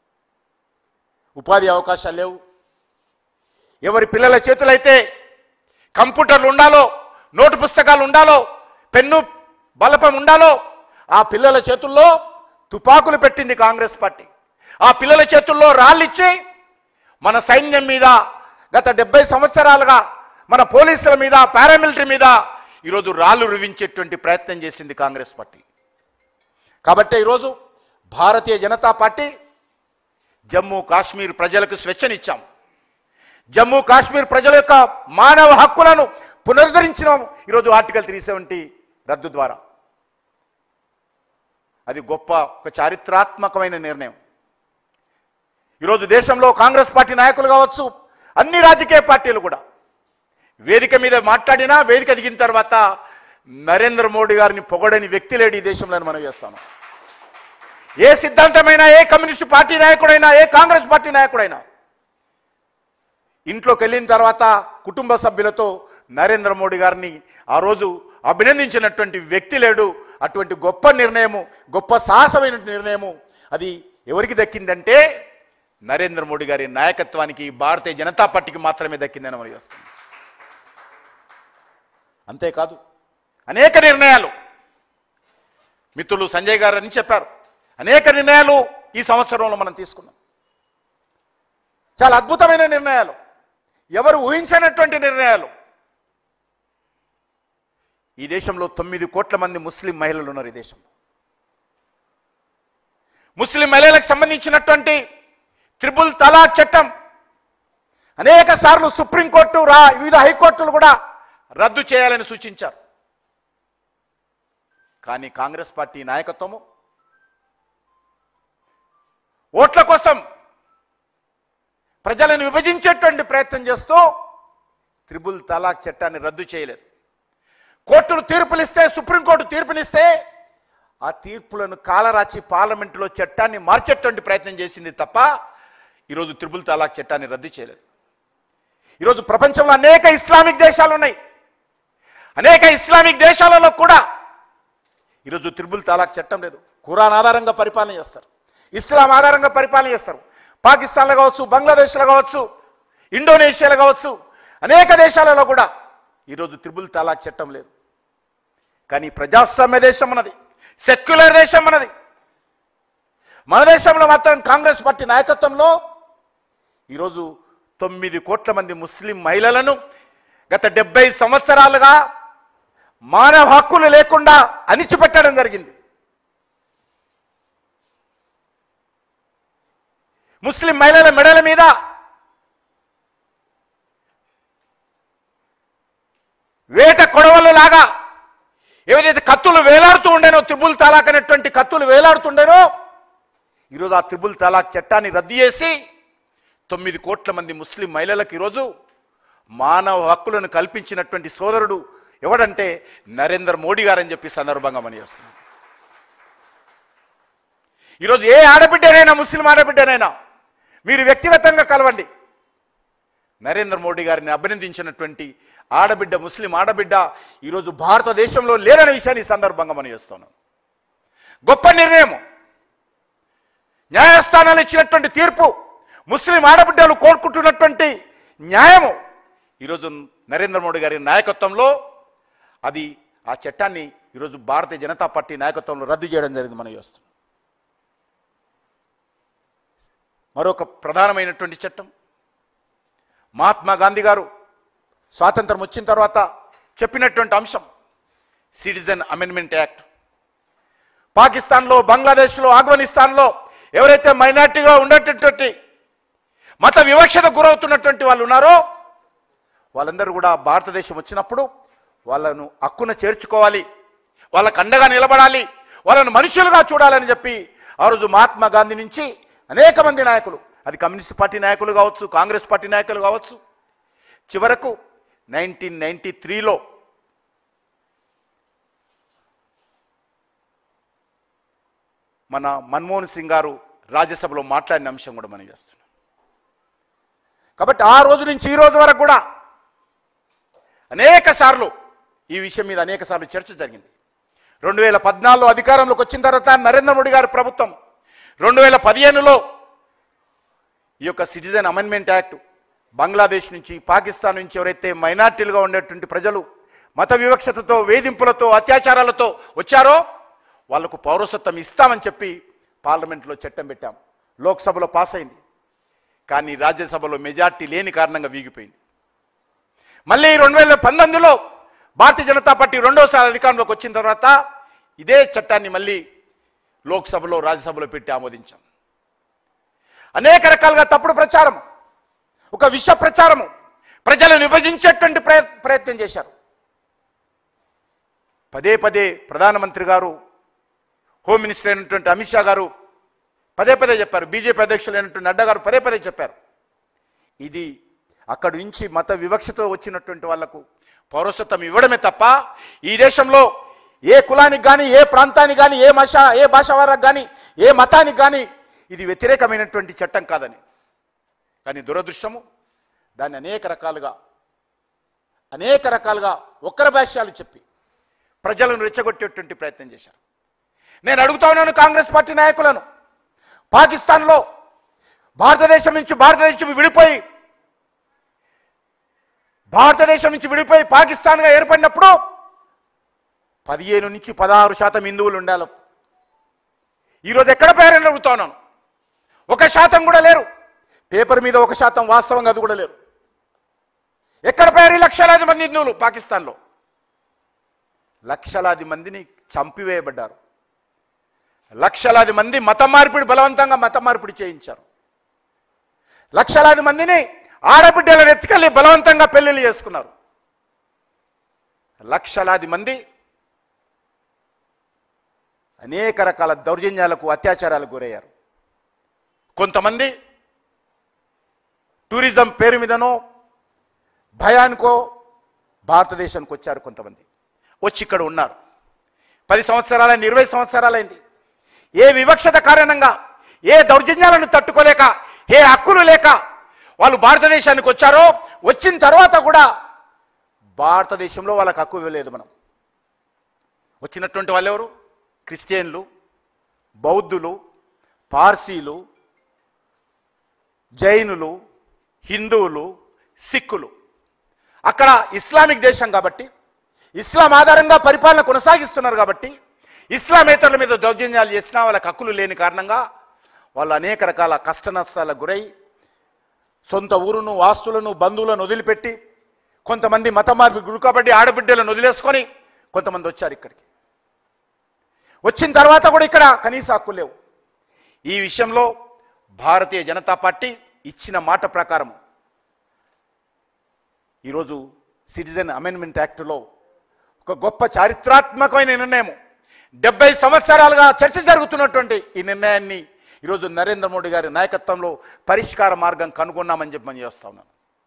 ఉపాధి అవకాశాలు లేవు ఎవరి పిల్లల చేతులైతే కంప్యూటర్లు ఉండాలో నోటు పుస్తకాలు ఉండాలో పెన్ను బలపం ఉండాలో ఆ పిల్లల చేతుల్లో తుపాకులు పెట్టింది కాంగ్రెస్ పార్టీ ఆ పిల్లల చేతుల్లో రాళ్ళిచ్చి మన సైన్యం మీద గత డెబ్బై సంవత్సరాలుగా మన పోలీసుల మీద పారామిలిటరీ మీద ఈరోజు రాళ్ళు రువించేటువంటి ప్రయత్నం చేసింది కాంగ్రెస్ పార్టీ కాబట్టి ఈరోజు భారతీయ జనతా పార్టీ జమ్మూ కాశ్మీర్ ప్రజలకు స్వేచ్ఛనిచ్చాం జమ్మూ కాశ్మీర్ ప్రజల యొక్క మానవ హక్కులను పునరుద్ధరించినాం ఈరోజు ఆర్టికల్ త్రీ సెవెంటీ రద్దు ద్వారా అది గొప్ప ఒక చారిత్రాత్మకమైన నిర్ణయం ఈరోజు దేశంలో కాంగ్రెస్ పార్టీ నాయకులు కావచ్చు అన్ని రాజకీయ పార్టీలు కూడా వేదిక మీద మాట్లాడినా వేదిక దిగిన తర్వాత నరేంద్ర మోడీ గారిని పొగడని వ్యక్తి లేడు ఈ దేశంలో అని మనం చేస్తాను ఏ సిద్ధాంతమైనా ఏ కమ్యూనిస్ట్ పార్టీ నాయకుడైనా ఏ కాంగ్రెస్ పార్టీ నాయకుడైనా ఇంట్లోకి వెళ్ళిన తర్వాత కుటుంబ సభ్యులతో నరేంద్ర మోడీ గారిని ఆ రోజు అభినందించినటువంటి వ్యక్తి లేడు అటువంటి గొప్ప నిర్ణయము గొప్ప సాహసమైన నిర్ణయము అది ఎవరికి దక్కిందంటే నరేంద్ర మోడీ గారి నాయకత్వానికి భారతీయ జనతా పార్టీకి మాత్రమే దక్కిందని మనం చేస్తాం అంతేకాదు అనేక నిర్ణయాలు మిత్రులు సంజయ్ గారు అని చెప్పారు అనేక నిర్ణయాలు ఈ సంవత్సరంలో మనం తీసుకున్నాం చాలా అద్భుతమైన నిర్ణయాలు ఎవరు ఊహించనటువంటి నిర్ణయాలు ఈ దేశంలో తొమ్మిది కోట్ల మంది ముస్లిం మహిళలు ఉన్నారు ఈ దేశంలో ముస్లిం మహిళలకు సంబంధించినటువంటి త్రిబుల్ తలాక్ చట్టం అనేక సార్లు సుప్రీంకోర్టు రా వివిధ హైకోర్టులు కూడా రద్దు చేయాలని సూచించారు కానీ కాంగ్రెస్ పార్టీ నాయకత్వము ఓట్ల కోసం ప్రజలను విభజించేటువంటి ప్రయత్నం చేస్తూ త్రిబుల్ తలాక్ చట్టాన్ని రద్దు చేయలేదు కోర్టులు తీర్పులిస్తే సుప్రీంకోర్టు తీర్పునిస్తే ఆ తీర్పులను కాలరాచి పార్లమెంటులో చట్టాన్ని మార్చేటువంటి ప్రయత్నం చేసింది తప్ప ఈరోజు త్రిబుల్ తలాక్ చట్టాన్ని రద్దు చేయలేదు ఈరోజు ప్రపంచంలో అనేక ఇస్లామిక్ దేశాలు ఉన్నాయి అనేక ఇస్లామిక్ దేశాలలో కూడా ఈరోజు త్రిబుల్ తలాక్ చట్టం లేదు ఖురాన్ ఆధారంగా పరిపాలన చేస్తారు ఇస్లాం ఆధారంగా పరిపాలన చేస్తారు పాకిస్తాన్లో కావచ్చు బంగ్లాదేశ్లో కావచ్చు ఇండోనేషియాలో కావచ్చు అనేక దేశాలలో కూడా ఈరోజు త్రిబుల్ తలాక్ చట్టం లేదు కానీ ప్రజాస్వామ్య దేశం ఉన్నది సెక్యులర్ దేశం ఉన్నది మన దేశంలో మాత్రం కాంగ్రెస్ పార్టీ నాయకత్వంలో ఈరోజు తొమ్మిది కోట్ల మంది ముస్లిం మహిళలను గత డెబ్బై సంవత్సరాలుగా మానవ హక్కులు లేకుండా అణిచిపెట్టడం జరిగింది ముస్లిం మహిళల మెడల మీద వేట కొడవలు లాగా ఏదైతే కత్తులు వేలాడుతూ ఉండేనో త్రిబుల్ తలాక్ అనేటువంటి కత్తులు వేలాడుతుండేనో ఈరోజు ఆ త్రిబుల్ తలాక్ చట్టాన్ని రద్దు చేసి తొమ్మిది కోట్ల మంది ముస్లిం మహిళలకు ఈరోజు మానవ హక్కులను కల్పించినటువంటి సోదరుడు ఎవడంటే నరేంద్ర మోడీ గారని చెప్పి సందర్భంగా మనం చేస్తున్నాం ఈరోజు ఏ ఆడబిడ్డనైనా ముస్లిం ఆడబిడ్డనైనా మీరు వ్యక్తిగతంగా కలవండి నరేంద్ర మోడీ గారిని అభినందించినటువంటి ఆడబిడ్డ ముస్లిం ఆడబిడ్డ ఈరోజు భారతదేశంలో లేదనే విషయాన్ని ఈ సందర్భంగా మనం చేస్తున్నాం గొప్ప నిర్ణయం న్యాయస్థానాలు ఇచ్చినటువంటి తీర్పు ముస్లిం ఆడబిడ్డలు కోరుకుంటున్నటువంటి న్యాయము ఈరోజు నరేంద్ర మోడీ గారి నాయకత్వంలో అది ఆ చట్టాన్ని ఈరోజు భారతీయ జనతా పార్టీ నాయకత్వంలో రద్దు చేయడం జరిగింది మనం చేస్తాం మరొక ప్రధానమైనటువంటి చట్టం మహాత్మా గాంధీ గారు స్వాతంత్రం వచ్చిన తర్వాత చెప్పినటువంటి అంశం సిటిజన్ అమెండ్మెంట్ యాక్ట్ పాకిస్తాన్లో బంగ్లాదేశ్లో ఆఫ్ఘనిస్తాన్లో ఎవరైతే మైనార్టీగా ఉండేటటువంటి మత వివక్షత గురవుతున్నటువంటి వాళ్ళు ఉన్నారో వాళ్ళందరూ కూడా భారతదేశం వచ్చినప్పుడు వాళ్ళను హక్కున చేర్చుకోవాలి వాళ్ళకు అండగా నిలబడాలి వాళ్ళను మనుషులుగా చూడాలని చెప్పి ఆ రోజు మహాత్మా గాంధీ నుంచి అనేక మంది నాయకులు అది కమ్యూనిస్ట్ పార్టీ నాయకులు కావచ్చు కాంగ్రెస్ పార్టీ నాయకులు కావచ్చు చివరకు నైన్టీన్ నైన్టీ త్రీలో మన మన్మోహన్ సింగ్ గారు రాజ్యసభలో మాట్లాడిన అంశం కూడా మనం చేస్తున్నాం కాబట్టి ఆ రోజు నుంచి ఈ రోజు వరకు కూడా అనేక సార్లు ఈ విషయం మీద అనేక సార్లు చర్చ జరిగింది రెండు వేల పద్నాలుగులో అధికారంలోకి వచ్చిన తర్వాత నరేంద్ర మోడీ గారి ప్రభుత్వం రెండు వేల పదిహేనులో ఈ యొక్క సిటిజన్ అమెండ్మెంట్ యాక్ట్ బంగ్లాదేశ్ నుంచి పాకిస్తాన్ నుంచి ఎవరైతే మైనార్టీలుగా ఉండేటువంటి ప్రజలు మత వివక్షతతో వేధింపులతో అత్యాచారాలతో వచ్చారో వాళ్లకు పౌరసత్వం ఇస్తామని చెప్పి పార్లమెంట్లో చట్టం పెట్టాం లోక్సభలో పాస్ అయింది కానీ రాజ్యసభలో మెజార్టీ లేని కారణంగా వీగిపోయింది మళ్ళీ రెండు వేల పంతొమ్మిదిలో భారతీయ జనతా పార్టీ రెండోసారి అధికారంలోకి వచ్చిన తర్వాత ఇదే చట్టాన్ని మళ్ళీ లోక్సభలో రాజ్యసభలో పెట్టి ఆమోదించాం అనేక రకాలుగా తప్పుడు ప్రచారం ఒక విష ప్రచారము ప్రజలను విభజించేటువంటి ప్రయ- ప్రయత్నం చేశారు పదే పదే ప్రధానమంత్రి గారు హోమ్ మినిస్టర్ అయినటువంటి అమిత్ షా గారు పదే పదే చెప్పారు బీజేపీ అధ్యక్షులు అయినటువంటి నడ్డా గారు పదే పదే చెప్పారు ఇది అక్కడి నుంచి మత వివక్షతో వచ్చినటువంటి వాళ్లకు పౌరసత్వం ఇవ్వడమే తప్ప ఈ దేశంలో ఏ కులానికి కానీ ఏ ప్రాంతానికి కానీ ఏ భాష ఏ భాష వారికి కానీ ఏ మతానికి కానీ ఇది వ్యతిరేకమైనటువంటి చట్టం కాదని కానీ దురదృష్టము దాన్ని అనేక రకాలుగా అనేక రకాలుగా ఒక్కర భాష్యాలు చెప్పి ప్రజలను రెచ్చగొట్టేటువంటి ప్రయత్నం చేశారు నేను అడుగుతా ఉన్నాను కాంగ్రెస్ పార్టీ నాయకులను పాకిస్తాన్లో భారతదేశం నుంచి భారతదేశం విడిపోయి భారతదేశం నుంచి విడిపోయి పాకిస్తాన్గా ఏర్పడినప్పుడు పదిహేను నుంచి పదహారు శాతం హిందువులు ఉండాలి ఈరోజు ఎక్కడ పేరని అడుగుతా ఉన్నాను ఒక శాతం కూడా లేరు పేపర్ మీద ఒక శాతం వాస్తవంగా అది కూడా లేరు ఎక్కడ పేరు ఈ లక్షలాది మంది హిందువులు పాకిస్తాన్లో లక్షలాది మందిని చంపివేయబడ్డారు లక్షలాది మంది మత మార్పిడి బలవంతంగా మత మార్పిడి చేయించారు లక్షలాది మందిని ఆడబిడ్డలను ఎత్తుకెళ్ళి బలవంతంగా పెళ్లిళ్ళు చేసుకున్నారు లక్షలాది మంది అనేక రకాల దౌర్జన్యాలకు అత్యాచారాలకు గురయ్యారు కొంతమంది టూరిజం పేరు మీదనో భయానికో భారతదేశానికి వచ్చారు కొంతమంది వచ్చి ఇక్కడ ఉన్నారు పది సంవత్సరాలైంది ఇరవై సంవత్సరాలైంది ఏ వివక్షత కారణంగా ఏ దౌర్జన్యాలను తట్టుకోలేక ఏ హక్కులు లేక వాళ్ళు భారతదేశానికి వచ్చారో వచ్చిన తర్వాత కూడా భారతదేశంలో వాళ్ళకి హక్కు ఇవ్వలేదు మనం వచ్చినటువంటి వాళ్ళు ఎవరు క్రిస్టియన్లు బౌద్ధులు పార్సీలు జైనులు హిందువులు సిక్కులు అక్కడ ఇస్లామిక్ దేశం కాబట్టి ఇస్లాం ఆధారంగా పరిపాలన కొనసాగిస్తున్నారు కాబట్టి ఇస్లామేతరుల మీద దౌర్జన్యాలు చేసినా వాళ్ళకి హక్కులు లేని కారణంగా వాళ్ళు అనేక రకాల కష్ట నష్టాలకు గురై సొంత ఊరును ఆస్తులను బంధువులను వదిలిపెట్టి కొంతమంది మత మార్పు గురుకబడి ఆడబిడ్డలను వదిలేసుకొని కొంతమంది వచ్చారు ఇక్కడికి వచ్చిన తర్వాత కూడా ఇక్కడ కనీస హక్కులు లేవు ఈ విషయంలో భారతీయ జనతా పార్టీ ఇచ్చిన మాట ప్రకారం ఈరోజు సిటిజన్ అమెండ్మెంట్ యాక్ట్లో ఒక గొప్ప చారిత్రాత్మకమైన నిర్ణయం డెబ్బై సంవత్సరాలుగా చర్చ జరుగుతున్నటువంటి ఈ నిర్ణయాన్ని ఈరోజు నరేంద్ర మోడీ గారి నాయకత్వంలో పరిష్కార మార్గం కనుగొన్నామని చెప్పి మనం చేస్తా ఉన్నాను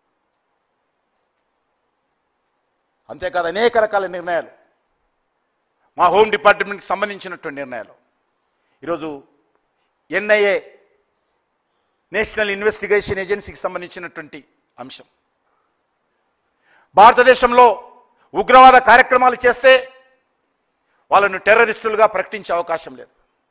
అంతేకాదు అనేక రకాల నిర్ణయాలు మా హోమ్ డిపార్ట్మెంట్కి సంబంధించినటువంటి నిర్ణయాలు ఈరోజు ఎన్ఐఏ నేషనల్ ఇన్వెస్టిగేషన్ ఏజెన్సీకి సంబంధించినటువంటి అంశం భారతదేశంలో ఉగ్రవాద కార్యక్రమాలు చేస్తే వాళ్ళను టెర్రరిస్టులుగా ప్రకటించే అవకాశం లేదు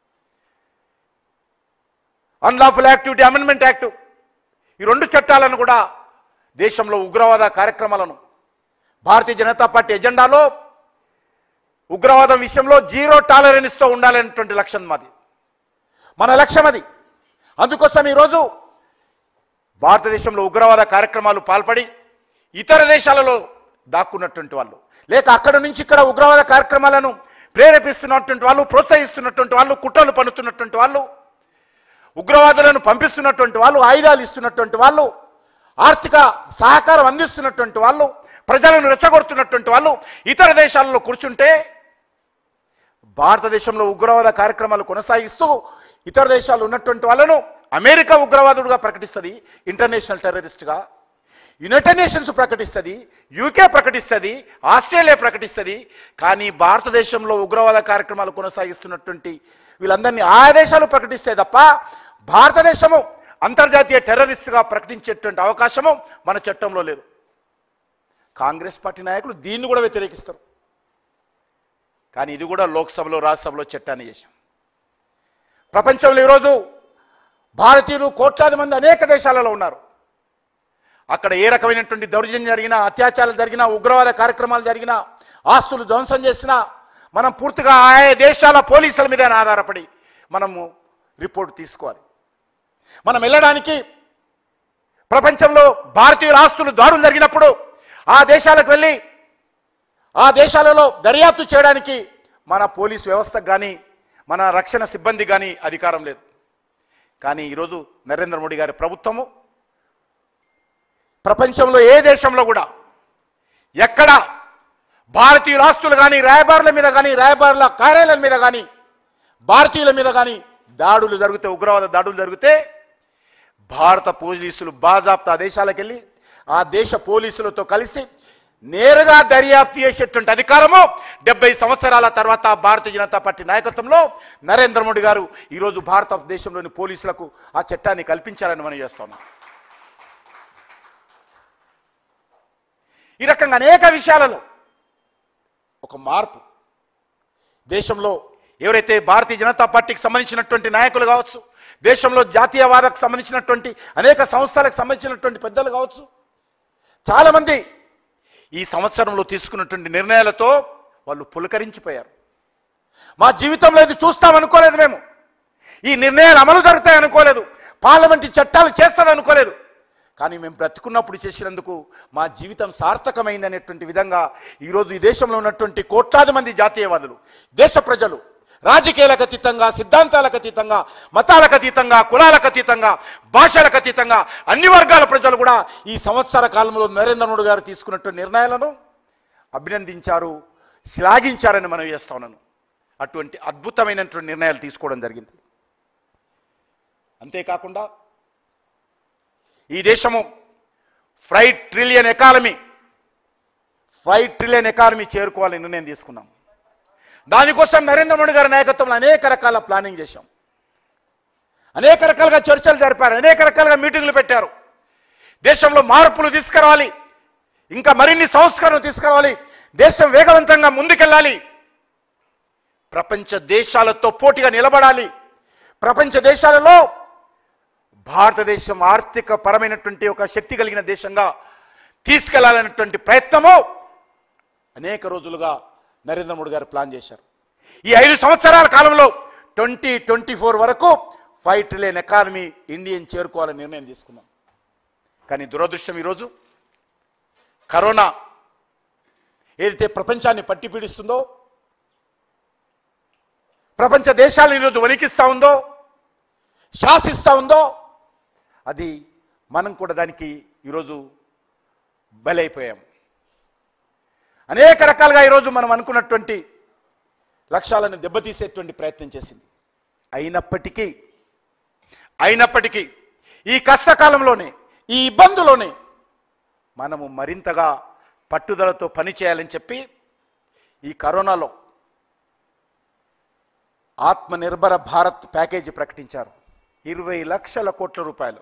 అన్లాఫుల్ యాక్టివిటీ అమెండ్మెంట్ యాక్ట్ ఈ రెండు చట్టాలను కూడా దేశంలో ఉగ్రవాద కార్యక్రమాలను భారతీయ జనతా పార్టీ ఎజెండాలో ఉగ్రవాదం విషయంలో జీరో టాలరెన్స్తో ఉండాలనేటువంటి లక్ష్యం మాది మన లక్ష్యం అది అందుకోసం ఈరోజు భారతదేశంలో ఉగ్రవాద కార్యక్రమాలు పాల్పడి ఇతర దేశాలలో దాక్కున్నటువంటి వాళ్ళు లేక అక్కడ నుంచి ఇక్కడ ఉగ్రవాద కార్యక్రమాలను ప్రేరేపిస్తున్నటువంటి వాళ్ళు ప్రోత్సహిస్తున్నటువంటి వాళ్ళు కుట్రలు పన్నుతున్నటువంటి వాళ్ళు ఉగ్రవాదులను పంపిస్తున్నటువంటి వాళ్ళు ఆయుధాలు ఇస్తున్నటువంటి వాళ్ళు ఆర్థిక సహకారం అందిస్తున్నటువంటి వాళ్ళు ప్రజలను రెచ్చగొడుతున్నటువంటి వాళ్ళు ఇతర దేశాలలో కూర్చుంటే భారతదేశంలో ఉగ్రవాద కార్యక్రమాలు కొనసాగిస్తూ ఇతర దేశాలు ఉన్నటువంటి వాళ్ళను అమెరికా ఉగ్రవాదుడుగా ప్రకటిస్తుంది ఇంటర్నేషనల్ టెర్రరిస్ట్గా యునైటెడ్ నేషన్స్ ప్రకటిస్తుంది యూకే ప్రకటిస్తుంది ఆస్ట్రేలియా ప్రకటిస్తుంది కానీ భారతదేశంలో ఉగ్రవాద కార్యక్రమాలు కొనసాగిస్తున్నటువంటి వీళ్ళందరినీ ఆయా దేశాలు ప్రకటిస్తాయి తప్ప భారతదేశము అంతర్జాతీయ టెర్రరిస్ట్గా ప్రకటించేటువంటి అవకాశము మన చట్టంలో లేదు కాంగ్రెస్ పార్టీ నాయకులు దీన్ని కూడా వ్యతిరేకిస్తారు కానీ ఇది కూడా లోక్సభలో రాజ్యసభలో చట్టాన్ని చేశాం ప్రపంచంలో ఈరోజు భారతీయులు కోట్లాది మంది అనేక దేశాలలో ఉన్నారు అక్కడ ఏ రకమైనటువంటి దౌర్జన్యం జరిగినా అత్యాచారాలు జరిగినా ఉగ్రవాద కార్యక్రమాలు జరిగినా ఆస్తులు ధ్వంసం చేసినా మనం పూర్తిగా ఆయా దేశాల పోలీసుల మీద ఆధారపడి మనము రిపోర్ట్ తీసుకోవాలి మనం వెళ్ళడానికి ప్రపంచంలో భారతీయుల ఆస్తులు దాడులు జరిగినప్పుడు ఆ దేశాలకు వెళ్ళి ఆ దేశాలలో దర్యాప్తు చేయడానికి మన పోలీస్ వ్యవస్థకు కానీ మన రక్షణ సిబ్బంది కానీ అధికారం లేదు కానీ ఈరోజు నరేంద్ర మోడీ గారి ప్రభుత్వము ప్రపంచంలో ఏ దేశంలో కూడా ఎక్కడ భారతీయుల ఆస్తులు కానీ రాయబారుల మీద కానీ రాయబారుల కార్యాలయాల మీద కానీ భారతీయుల మీద కానీ దాడులు జరిగితే ఉగ్రవాద దాడులు జరిగితే భారత పోలీసులు బాజాప్తా దేశాలకు వెళ్ళి ఆ దేశ పోలీసులతో కలిసి నేరుగా దర్యాప్తు చేసేటువంటి అధికారము డెబ్బై సంవత్సరాల తర్వాత భారతీయ జనతా పార్టీ నాయకత్వంలో నరేంద్ర మోడీ గారు ఈరోజు భారతదేశంలోని పోలీసులకు ఆ చట్టాన్ని కల్పించాలని మనం చేస్తున్నాం ఈ రకంగా అనేక విషయాలలో ఒక మార్పు దేశంలో ఎవరైతే భారతీయ జనతా పార్టీకి సంబంధించినటువంటి నాయకులు కావచ్చు దేశంలో జాతీయవాదకు సంబంధించినటువంటి అనేక సంస్థలకు సంబంధించినటువంటి పెద్దలు కావచ్చు చాలామంది ఈ సంవత్సరంలో తీసుకున్నటువంటి నిర్ణయాలతో వాళ్ళు పులకరించిపోయారు మా జీవితంలో ఇది చూస్తాం అనుకోలేదు మేము ఈ నిర్ణయాలు అమలు జరుగుతాయి అనుకోలేదు పార్లమెంట్ చట్టాలు చేస్తాను అనుకోలేదు కానీ మేము బ్రతుకున్నప్పుడు చేసినందుకు మా జీవితం సార్థకమైంది అనేటువంటి విధంగా ఈరోజు ఈ దేశంలో ఉన్నటువంటి కోట్లాది మంది జాతీయవాదులు దేశ ప్రజలు రాజకీయాలకు అతీతంగా సిద్ధాంతాలకు అతీతంగా మతాలకు అతీతంగా కులాలకు అతీతంగా భాషలకు అతీతంగా అన్ని వర్గాల ప్రజలు కూడా ఈ సంవత్సర కాలంలో నరేంద్ర మోడీ గారు తీసుకున్నటువంటి నిర్ణయాలను అభినందించారు శ్లాఘించారని మనం చేస్తా ఉన్నాను అటువంటి అద్భుతమైనటువంటి నిర్ణయాలు తీసుకోవడం జరిగింది అంతేకాకుండా ఈ దేశము five trillion economy five trillion economy చేరుకోవాలని నిర్ణయం తీసుకున్నాం దానికోసం నరేంద్ర మోడీ గారి నాయకత్వంలో అనేక రకాల ప్లానింగ్ చేశాం అనేక రకాలుగా చర్చలు జరిపారు అనేక రకాలుగా మీటింగులు పెట్టారు దేశంలో మార్పులు తీసుకురావాలి ఇంకా మరిన్ని సంస్కరణలు తీసుకురావాలి దేశం వేగవంతంగా ముందుకెళ్ళాలి ప్రపంచ దేశాలతో పోటీగా నిలబడాలి ప్రపంచ దేశాలలో భారతదేశం ఆర్థిక పరమైనటువంటి ఒక శక్తి కలిగిన దేశంగా తీసుకెళ్లాలనేటువంటి ప్రయత్నము అనేక రోజులుగా నరేంద్ర మోడీ గారు ప్లాన్ చేశారు ఈ ఐదు సంవత్సరాల కాలంలో ట్వంటీ ట్వంటీ ఫోర్ వరకు ఫైవ్ ట్రిలియన్ ఎకానమీ ఇండియన్ చేరుకోవాలని నిర్ణయం తీసుకున్నాం కానీ దురదృష్టం ఈరోజు కరోనా ఏదైతే ప్రపంచాన్ని పట్టి పీడిస్తుందో ప్రపంచ దేశాలను ఈరోజు వణికిస్తూ ఉందో శాసిస్తూ ఉందో అది మనం కూడా దానికి ఈరోజు బలైపోయాం అనేక రకాలుగా ఈరోజు మనం అనుకున్నటువంటి లక్ష్యాలను దెబ్బతీసేటువంటి ప్రయత్నం చేసింది అయినప్పటికీ అయినప్పటికీ ఈ కష్టకాలంలోనే ఈ ఇబ్బందులోనే మనము మరింతగా పట్టుదలతో పనిచేయాలని చెప్పి ఈ కరోనాలో ఆత్మనిర్భర భారత్ ప్యాకేజీ ప్రకటించారు ఇరవై లక్షల కోట్ల రూపాయలు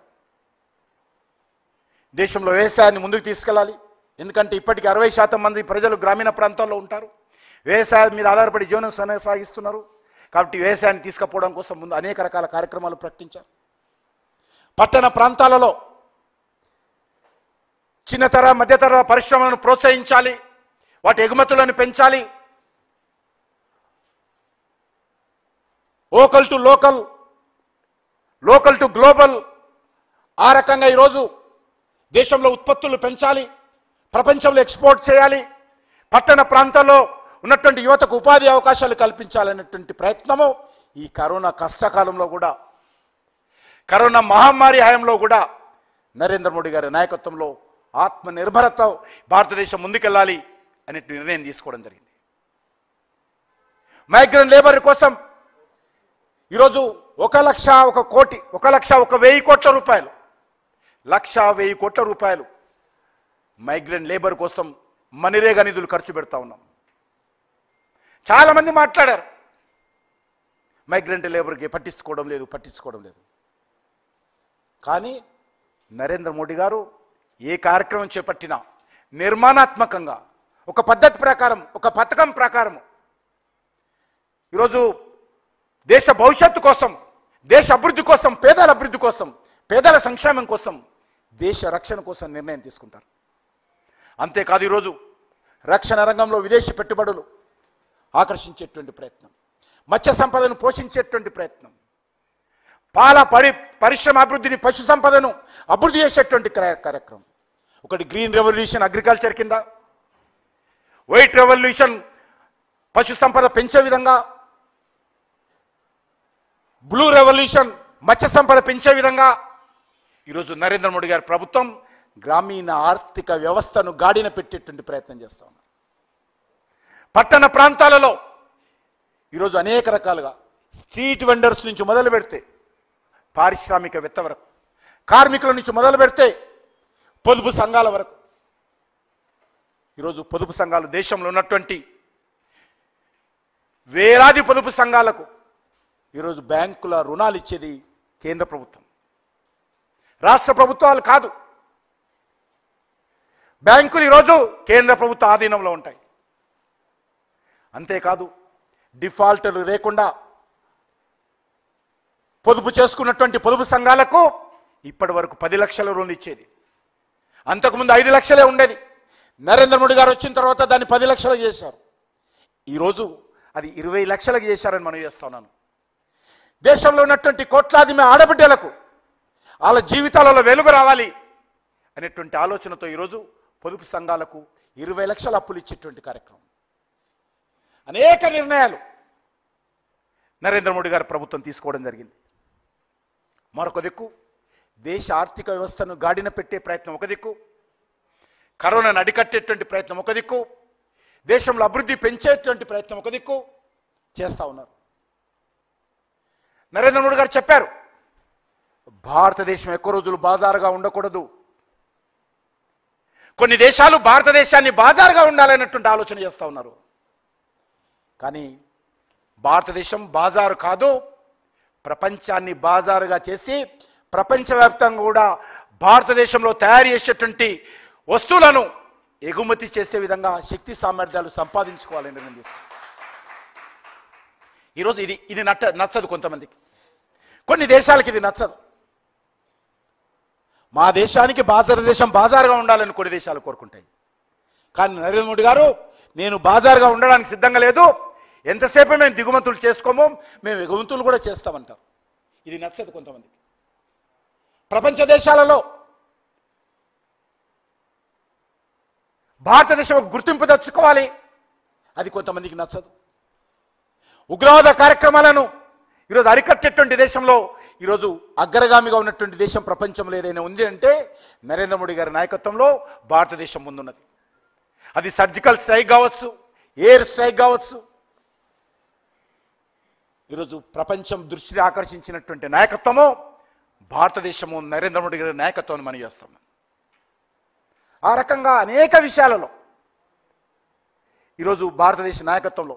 దేశంలో వ్యవసాయాన్ని ముందుకు తీసుకెళ్ళాలి ఎందుకంటే ఇప్పటికీ అరవై శాతం మంది ప్రజలు గ్రామీణ ప్రాంతాల్లో ఉంటారు వ్యవసాయం మీద ఆధారపడి జీవనం కొనసాగిస్తున్నారు కాబట్టి వ్యవసాయాన్ని తీసుకుపోవడం కోసం ముందు అనేక రకాల కార్యక్రమాలు ప్రకటించారు పట్టణ ప్రాంతాలలో చిన్నతర మధ్యతర పరిశ్రమలను ప్రోత్సహించాలి వాటి ఎగుమతులను పెంచాలి local to local local to global ఆ రకంగా ఈరోజు దేశంలో ఉత్పత్తులు పెంచాలి ప్రపంచంలో ఎక్స్పోర్ట్ చేయాలి పట్టణ ప్రాంతాల్లో ఉన్నటువంటి యువతకు ఉపాధి అవకాశాలు కల్పించాలనేటువంటి ప్రయత్నము ఈ కరోనా కష్టకాలంలో కూడా కరోనా మహమ్మారి హయాంలో కూడా నరేంద్ర మోడీ గారి నాయకత్వంలో ఆత్మ నిర్భరత భారతదేశం ముందుకెళ్ళాలి అనే నిర్ణయం తీసుకోవడం జరిగింది మైగ్రెంట్ లేబర్ కోసం ఈరోజు ఒక లక్ష ఒక కోటి ఒక లక్ష ఒక వెయ్యి కోట్ల రూపాయలు లక్ష వెయ్యి కోట్ల రూపాయలు మైగ్రెంట్ లేబర్ కోసం మనిరేగా నిధులు ఖర్చు పెడతా ఉన్నాం చాలామంది మాట్లాడారు మైగ్రెంట్ లేబర్కి పట్టించుకోవడం లేదు పట్టించుకోవడం లేదు కానీ నరేంద్ర మోడీ గారు ఏ కార్యక్రమం చేపట్టినా నిర్మాణాత్మకంగా ఒక పద్ధతి ప్రకారం ఒక పథకం ప్రకారం ఈరోజు దేశ భవిష్యత్తు కోసం దేశ అభివృద్ధి కోసం పేదల అభివృద్ధి కోసం పేదల సంక్షేమం కోసం దేశ రక్షణ కోసం నిర్ణయం తీసుకుంటారు అంతేకాదు ఈరోజు రక్షణ రంగంలో విదేశీ పెట్టుబడులు ఆకర్షించేటువంటి ప్రయత్నం మత్స్య సంపదను పోషించేటువంటి ప్రయత్నం పాల పడి పరిశ్రమ అభివృద్ధిని పశు సంపదను అభివృద్ధి చేసేటువంటి క్రయ- కార్యక్రమం ఒకటి గ్రీన్ రెవల్యూషన్ అగ్రికల్చర్ కింద వైట్ రెవల్యూషన్ పశు సంపద పెంచే విధంగా బ్లూ రెవల్యూషన్ మత్స్య సంపద పెంచే విధంగా ఈరోజు నరేంద్ర మోడీ గారి ప్రభుత్వం గ్రామీణ ఆర్థిక వ్యవస్థను గాడిన పెట్టేటువంటి ప్రయత్నం చేస్తా ఉన్నారు పట్టణ ప్రాంతాలలో ఈరోజు అనేక రకాలుగా స్ట్రీట్ వెండర్స్ నుంచి మొదలు పెడితే పారిశ్రామికవేత్త వరకు కార్మికుల నుంచి మొదలు పెడితే పొదుపు సంఘాల వరకు ఈరోజు పొదుపు సంఘాలు దేశంలో ఉన్నటువంటి వేలాది పొదుపు సంఘాలకు ఈరోజు బ్యాంకుల రుణాలు ఇచ్చేది కేంద్ర ప్రభుత్వం రాష్ట్ర ప్రభుత్వాలు కాదు బ్యాంకులు ఈరోజు కేంద్ర ప్రభుత్వ ఆధీనంలో ఉంటాయి అంతేకాదు డిఫాల్టర్లు లేకుండా పొదుపు చేసుకున్నటువంటి పొదుపు సంఘాలకు ఇప్పటి వరకు పది లక్షల రుణం ఇచ్చేది అంతకుముందు ఐదు లక్షలే ఉండేది నరేంద్ర మోడీ గారు వచ్చిన తర్వాత దాన్ని పది లక్షలు చేశారు ఈరోజు అది ఇరవై లక్షలకు చేశారని మనం చేస్తా ఉన్నాను దేశంలో ఉన్నటువంటి కోట్లాది మీ ఆడబిడ్డలకు వాళ్ళ జీవితాలలో వెలుగు రావాలి అనేటువంటి ఆలోచనతో ఈరోజు పొదుపు సంఘాలకు ఇరవై లక్షల అప్పులు ఇచ్చేటువంటి కార్యక్రమం అనేక నిర్ణయాలు నరేంద్ర మోడీ గారి ప్రభుత్వం తీసుకోవడం జరిగింది మరొక దిక్కు దేశ ఆర్థిక వ్యవస్థను గాడిన పెట్టే ప్రయత్నం ఒక దిక్కు కరోనాను అడికట్టేటువంటి ప్రయత్నం ఒక దిక్కు దేశంలో అభివృద్ధి పెంచేటువంటి ప్రయత్నం ఒక దిక్కు చేస్తా ఉన్నారు నరేంద్ర మోడీ గారు చెప్పారు భారతదేశం ఎక్కువ రోజులు బాజారుగా ఉండకూడదు కొన్ని దేశాలు భారతదేశాన్ని బాజారుగా ఉండాలన్నటువంటి ఆలోచన చేస్తూ ఉన్నారు కానీ భారతదేశం బాజారు కాదు ప్రపంచాన్ని బాజారుగా చేసి ప్రపంచవ్యాప్తంగా కూడా భారతదేశంలో తయారు చేసేటువంటి వస్తువులను ఎగుమతి చేసే విధంగా శక్తి సామర్థ్యాలు సంపాదించుకోవాలని నిర్ణయం తీసుకున్నాం ఈరోజు ఇది ఇది నచ్చ నచ్చదు కొంతమందికి కొన్ని దేశాలకి ఇది నచ్చదు మా దేశానికి బాజారు దేశం బాజారుగా ఉండాలని కొన్ని దేశాలు కోరుకుంటాయి కానీ నరేంద్ర మోడీ గారు నేను బాజారుగా ఉండడానికి సిద్ధంగా లేదు ఎంతసేపు మేము దిగుమతులు చేసుకోమో మేము ఎగుమతులు కూడా చేస్తామంటారు ఇది నచ్చదు కొంతమందికి ప్రపంచ దేశాలలో భారతదేశం ఒక గుర్తింపు తెచ్చుకోవాలి అది కొంతమందికి నచ్చదు ఉగ్రవాద కార్యక్రమాలను ఈరోజు అరికట్టేటువంటి దేశంలో ఈరోజు అగ్రగామిగా ఉన్నటువంటి దేశం ప్రపంచంలో ఏదైనా ఉంది అంటే నరేంద్ర మోడీ గారి నాయకత్వంలో భారతదేశం ముందున్నది అది సర్జికల్ స్ట్రైక్ కావచ్చు ఎయిర్ స్ట్రైక్ కావచ్చు ఈరోజు ప్రపంచం దృష్టి ఆకర్షించినటువంటి నాయకత్వము భారతదేశము నరేంద్ర మోడీ గారి నాయకత్వాన్ని మనం చేస్తాం ఆ రకంగా అనేక విషయాలలో ఈరోజు భారతదేశ నాయకత్వంలో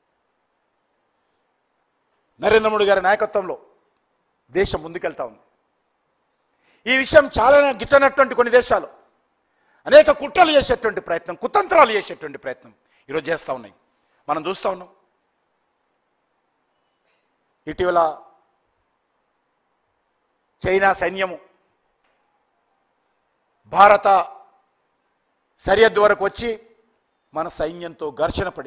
నరేంద్ర మోడీ గారి నాయకత్వంలో దేశం ముందుకెళ్తా ఉంది ఈ విషయం చాలా గిట్టనటువంటి కొన్ని దేశాలు అనేక కుట్రలు చేసేటువంటి ప్రయత్నం కుతంత్రాలు చేసేటువంటి ప్రయత్నం ఈరోజు చేస్తూ ఉన్నాయి మనం చూస్తూ ఉన్నాం ఇటీవల చైనా సైన్యము భారత సరిహద్దు వరకు వచ్చి మన సైన్యంతో ఘర్షణ పడి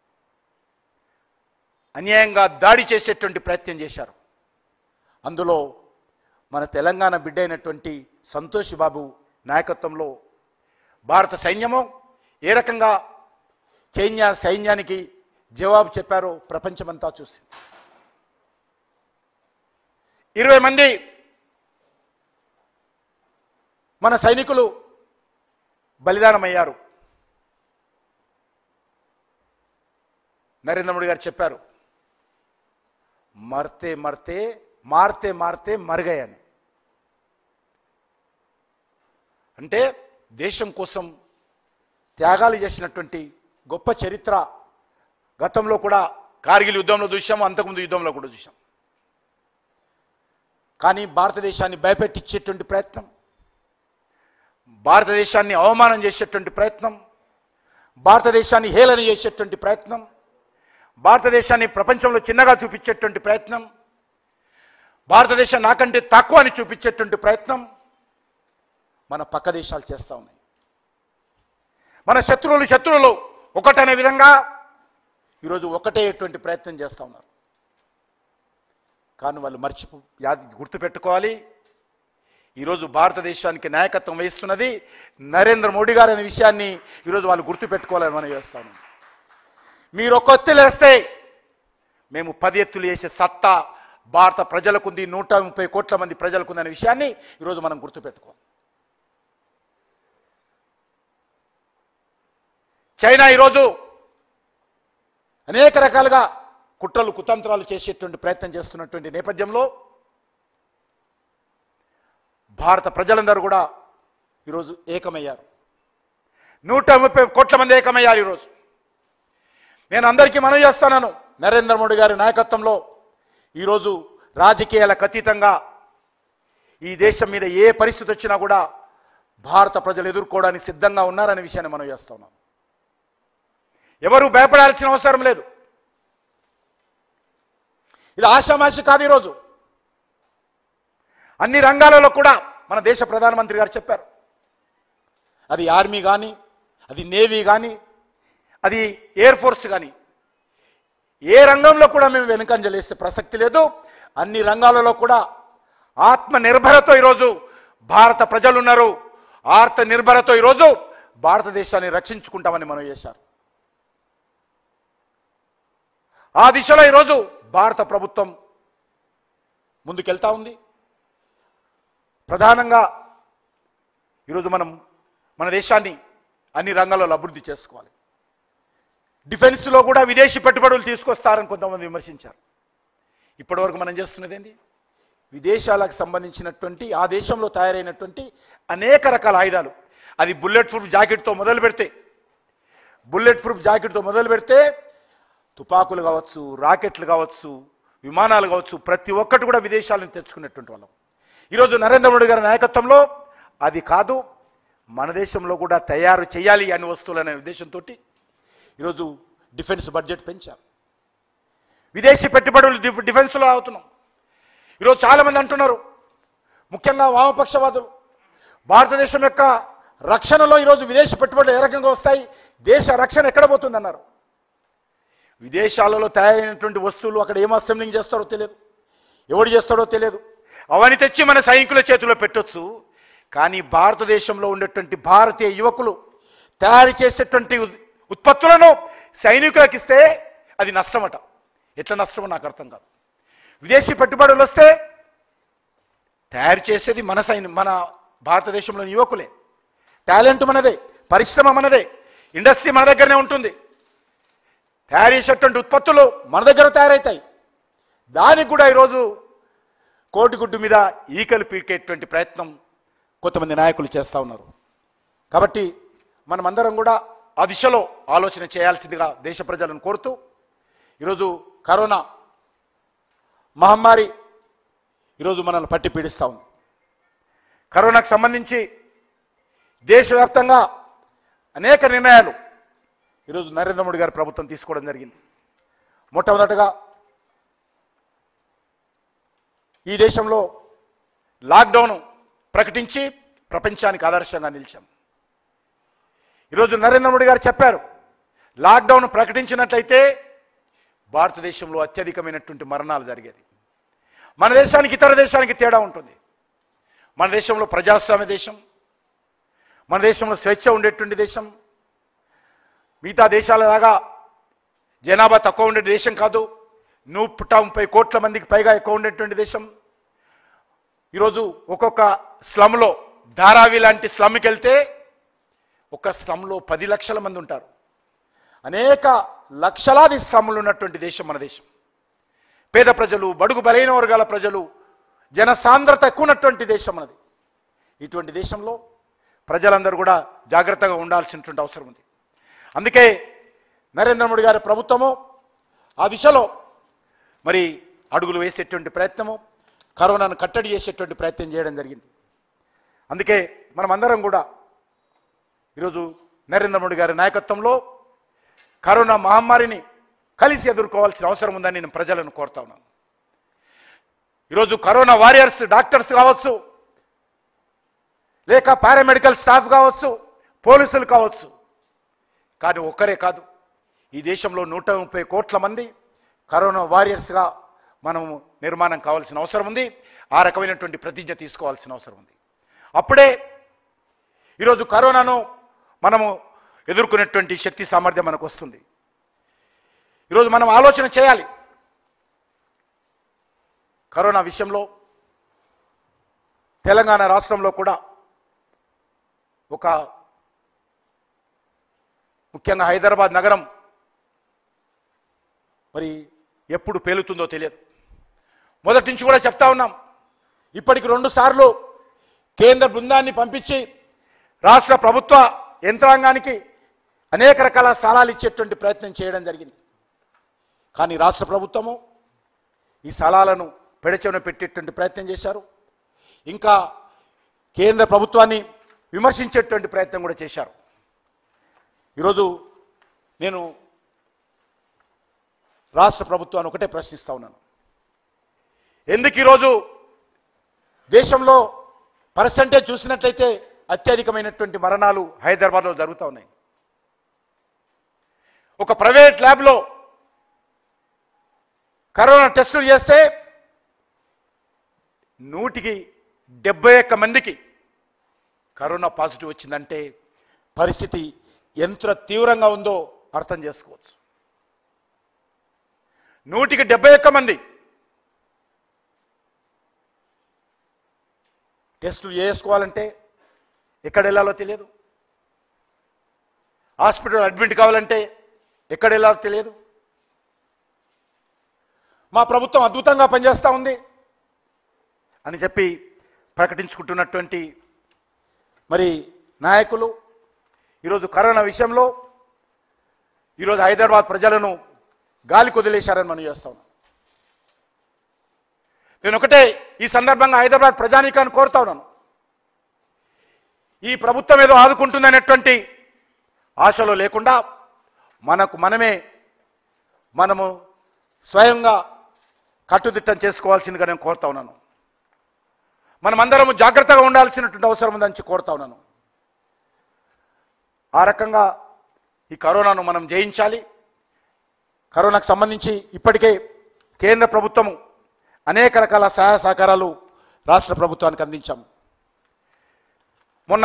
అన్యాయంగా దాడి చేసేటువంటి ప్రయత్నం చేశారు అందులో మన తెలంగాణ బిడ్డ అయినటువంటి సంతోష్ బాబు నాయకత్వంలో భారత సైన్యము ఏ రకంగా చైన్య సైన్యానికి జవాబు చెప్పారో ప్రపంచమంతా చూసింది ఇరవై మంది మన సైనికులు బలిదానమయ్యారు నరేంద్ర మోడీ గారు చెప్పారు మర్తే మర్తే మారితే మారితే మరుగయ్యాను అంటే దేశం కోసం త్యాగాలు చేసినటువంటి గొప్ప చరిత్ర గతంలో కూడా కార్గిల్ యుద్ధంలో చూసాము అంతకుముందు యుద్ధంలో కూడా చూసాం కానీ భారతదేశాన్ని భయపెట్టించేటువంటి ప్రయత్నం భారతదేశాన్ని అవమానం చేసేటువంటి ప్రయత్నం భారతదేశాన్ని హేళన చేసేటువంటి ప్రయత్నం భారతదేశాన్ని ప్రపంచంలో చిన్నగా చూపించేటువంటి ప్రయత్నం భారతదేశం నాకంటే తక్కువ అని చూపించేటువంటి ప్రయత్నం మన పక్క దేశాలు చేస్తూ ఉన్నాయి మన శత్రువులు శత్రువులు ఒకటనే విధంగా ఈరోజు ఒకటేటువంటి ప్రయత్నం చేస్తూ ఉన్నారు కానీ వాళ్ళు మర్చిపో యాది గుర్తుపెట్టుకోవాలి ఈరోజు భారతదేశానికి నాయకత్వం వహిస్తున్నది నరేంద్ర మోడీ గారు అనే విషయాన్ని ఈరోజు వాళ్ళు గుర్తుపెట్టుకోవాలని మనం చేస్తాను మీరు ఒక ఎత్తులు వేస్తే మేము పది ఎత్తులు వేసే సత్తా భారత ప్రజలకుంది నూట ముప్పై కోట్ల మంది ప్రజలకుంది అనే విషయాన్ని ఈరోజు మనం గుర్తుపెట్టుకోవాలి చైనా ఈరోజు అనేక రకాలుగా కుట్రలు కుతంత్రాలు చేసేటువంటి ప్రయత్నం చేస్తున్నటువంటి నేపథ్యంలో భారత ప్రజలందరూ కూడా ఈరోజు ఏకమయ్యారు నూట ముప్పై కోట్ల మంది ఏకమయ్యారు ఈరోజు నేను అందరికీ మనవి చేస్తున్నాను నరేంద్ర మోడీ గారి నాయకత్వంలో ఈరోజు రాజకీయాలకు అతీతంగా ఈ దేశం మీద ఏ పరిస్థితి వచ్చినా కూడా భారత ప్రజలు ఎదుర్కోవడానికి సిద్ధంగా ఉన్నారనే విషయాన్ని మనం చేస్తా ఉన్నాం ఎవరు భయపడాల్సిన అవసరం లేదు ఇది ఆషామాషి కాదు ఈరోజు అన్ని రంగాలలో కూడా మన దేశ ప్రధానమంత్రి గారు చెప్పారు అది ఆర్మీ కానీ అది నేవీ కానీ అది ఎయిర్ ఫోర్స్ కానీ ఏ రంగంలో కూడా మేము వెనుకంజలేసే ప్రసక్తి లేదు అన్ని రంగాలలో కూడా ఆత్మ నిర్భరతో ఈరోజు భారత ప్రజలు ఉన్నారు ఆర్త నిర్భరతో ఈరోజు భారతదేశాన్ని రక్షించుకుంటామని మనం చేశారు ఆ దిశలో ఈరోజు భారత ప్రభుత్వం ముందుకెళ్తా ఉంది ప్రధానంగా ఈరోజు మనం మన దేశాన్ని అన్ని రంగాల్లో అభివృద్ధి చేసుకోవాలి డిఫెన్స్లో కూడా విదేశీ పెట్టుబడులు తీసుకొస్తారని కొంతమంది విమర్శించారు ఇప్పటివరకు మనం చేస్తున్నది ఏంటి విదేశాలకు సంబంధించినటువంటి ఆ దేశంలో తయారైనటువంటి అనేక రకాల ఆయుధాలు అది బుల్లెట్ ప్రూఫ్ జాకెట్తో మొదలు పెడితే బుల్లెట్ ప్రూఫ్ జాకెట్తో మొదలు పెడితే తుపాకులు కావచ్చు రాకెట్లు కావచ్చు విమానాలు కావచ్చు ప్రతి ఒక్కటి కూడా విదేశాల నుంచి తెచ్చుకునేటువంటి వాళ్ళం ఈరోజు నరేంద్ర మోడీ గారి నాయకత్వంలో అది కాదు మన దేశంలో కూడా తయారు చేయాలి అన్ని వస్తువులు అనే ఉద్దేశంతో ఈరోజు డిఫెన్స్ బడ్జెట్ పెంచారు విదేశీ పెట్టుబడులు డిఫ్ డిఫెన్స్లో అవుతున్నాం ఈరోజు చాలామంది అంటున్నారు ముఖ్యంగా వామపక్షవాదులు భారతదేశం యొక్క రక్షణలో ఈరోజు విదేశీ పెట్టుబడులు ఏ రకంగా వస్తాయి దేశ రక్షణ ఎక్కడ పోతుందన్నారు విదేశాలలో తయారైనటువంటి వస్తువులు అక్కడ ఏం అసెంబ్లింగ్ చేస్తారో తెలియదు ఎవడు చేస్తాడో తెలియదు అవన్నీ తెచ్చి మన సైనికుల చేతిలో పెట్టొచ్చు కానీ భారతదేశంలో ఉండేటువంటి భారతీయ యువకులు తయారు చేసేటువంటి ఉ- ఉత్పత్తులను సైనికులకు ఇస్తే అది నష్టమట ఎట్లా నష్టమో నాకు అర్థం కాదు విదేశీ పెట్టుబడులు వస్తే తయారు చేసేది మన సైన్యం మన భారతదేశంలోని యువకులే టాలెంట్ మనదే పరిశ్రమ మనదే ఇండస్ట్రీ మన దగ్గరనే ఉంటుంది తయారు చేసేటువంటి ఉత్పత్తులు మన దగ్గర తయారవుతాయి దానికి కూడా ఈరోజు కోటిగుడ్డు మీద ఈకలు పీకేటువంటి ప్రయత్నం కొంతమంది నాయకులు చేస్తూ ఉన్నారు కాబట్టి మనమందరం కూడా ఆ దిశలో ఆలోచన చేయాల్సిందిగా దేశ ప్రజలను కోరుతూ ఈరోజు కరోనా మహమ్మారి ఈరోజు మనల్ని పట్టి పీడిస్తూ ఉంది కరోనాకు సంబంధించి దేశవ్యాప్తంగా అనేక నిర్ణయాలు ఈరోజు నరేంద్ర మోడీ గారి ప్రభుత్వం తీసుకోవడం జరిగింది మొట్టమొదటగా ఈ దేశంలో లాక్డౌన్ ప్రకటించి ప్రపంచానికి ఆదర్శంగా నిలిచాం ఈరోజు నరేంద్ర మోడీ గారు చెప్పారు లాక్డౌన్ ప్రకటించినట్లయితే భారతదేశంలో అత్యధికమైనటువంటి మరణాలు జరిగేది మన దేశానికి ఇతర దేశానికి తేడా ఉంటుంది మన దేశంలో ప్రజాస్వామ్య దేశం మన దేశంలో స్వేచ్ఛ ఉండేటువంటి దేశం మిగతా దేశాలలాగా జనాభా తక్కువ ఉండే దేశం కాదు నూట ముప్పై కోట్ల మందికి పైగా ఎక్కువ ఉండేటువంటి దేశం ఈరోజు ఒక్కొక్క స్లమ్లో ధారావి లాంటి స్లమ్కి వెళ్తే ఒక స్లమ్లో పది లక్షల మంది ఉంటారు అనేక లక్షలాది స్లమ్లు ఉన్నటువంటి దేశం మన దేశం పేద ప్రజలు బడుగు బలైన వర్గాల ప్రజలు జన సాంద్రత ఎక్కువ ఉన్నటువంటి దేశం మనది ఇటువంటి దేశంలో ప్రజలందరూ కూడా జాగ్రత్తగా ఉండాల్సినటువంటి అవసరం ఉంది అందుకే నరేంద్ర మోడీ గారి ప్రభుత్వము ఆ దిశలో మరి అడుగులు వేసేటువంటి ప్రయత్నము కరోనాను కట్టడి చేసేటువంటి ప్రయత్నం చేయడం జరిగింది అందుకే మనం అందరం కూడా ఈరోజు నరేంద్ర మోడీ గారి నాయకత్వంలో కరోనా మహమ్మారిని కలిసి ఎదుర్కోవాల్సిన అవసరం ఉందని నేను ప్రజలను కోరుతా ఉన్నాను ఈరోజు కరోనా వారియర్స్ డాక్టర్స్ కావచ్చు లేక పారామెడికల్ స్టాఫ్ కావచ్చు పోలీసులు కావచ్చు కానీ ఒక్కరే కాదు ఈ దేశంలో నూట ముప్పై కోట్ల మంది కరోనా వారియర్స్గా మనం నిర్మాణం కావాల్సిన అవసరం ఉంది ఆ రకమైనటువంటి ప్రతిజ్ఞ తీసుకోవాల్సిన అవసరం ఉంది అప్పుడే ఈరోజు కరోనాను మనము ఎదుర్కొనేటువంటి శక్తి సామర్థ్యం మనకు వస్తుంది ఈరోజు మనం ఆలోచన చేయాలి కరోనా విషయంలో తెలంగాణ రాష్ట్రంలో కూడా ఒక ముఖ్యంగా హైదరాబాద్ నగరం మరి ఎప్పుడు పేలుతుందో తెలియదు మొదటి నుంచి కూడా చెప్తా ఉన్నాం ఇప్పటికి రెండు సార్లు కేంద్ర బృందాన్ని పంపించి రాష్ట్ర ప్రభుత్వ యంత్రాంగానికి అనేక రకాల స్థలాలు ఇచ్చేటువంటి ప్రయత్నం చేయడం జరిగింది కానీ రాష్ట్ర ప్రభుత్వము ఈ స్థలాలను పెడచెవిన పెట్టేటువంటి ప్రయత్నం చేశారు ఇంకా కేంద్ర ప్రభుత్వాన్ని విమర్శించేటువంటి ప్రయత్నం కూడా చేశారు ఈరోజు నేను రాష్ట్ర ప్రభుత్వాన్ని ఒకటే ప్రశ్నిస్తా ఉన్నాను ఎందుకు ఈరోజు దేశంలో పర్సంటేజ్ చూసినట్లయితే అత్యధికమైనటువంటి మరణాలు హైదరాబాద్లో జరుగుతూ ఉన్నాయి ఒక ప్రైవేట్ ల్యాబ్లో కరోనా టెస్టులు చేస్తే నూటికి డెబ్బై ఒక్క మందికి కరోనా పాజిటివ్ వచ్చిందంటే పరిస్థితి ఎంత తీవ్రంగా ఉందో అర్థం చేసుకోవచ్చు నూటికి డెబ్బై ఒక్క మంది టెస్టులు చేసుకోవాలంటే ఎక్కడ వెళ్ళాలో తెలియదు హాస్పిటల్ అడ్మిట్ కావాలంటే ఎక్కడ వెళ్ళాలో తెలియదు మా ప్రభుత్వం అద్భుతంగా పనిచేస్తూ ఉంది అని చెప్పి ప్రకటించుకుంటున్నటువంటి మరి నాయకులు ఈరోజు కరోనా విషయంలో ఈరోజు హైదరాబాద్ ప్రజలను గాలి కొదిలేశారని మనం చేస్తా ఉన్నాం నేను ఒకటే ఈ సందర్భంగా హైదరాబాద్ ప్రజానీకాన్ని కోరుతా ఉన్నాను ఈ ప్రభుత్వం ఏదో ఆదుకుంటుందనేటువంటి ఆశలో లేకుండా మనకు మనమే మనము స్వయంగా కట్టుదిట్టం చేసుకోవాల్సిందిగా నేను కోరుతా ఉన్నాను మనమందరము జాగ్రత్తగా ఉండాల్సినటువంటి అవసరం ఉందని కోరుతా ఉన్నాను ఆ రకంగా ఈ కరోనాను మనం జయించాలి కరోనాకు సంబంధించి ఇప్పటికే కేంద్ర ప్రభుత్వము అనేక రకాల సహాయ సహకారాలు రాష్ట్ర ప్రభుత్వానికి అందించాము మొన్న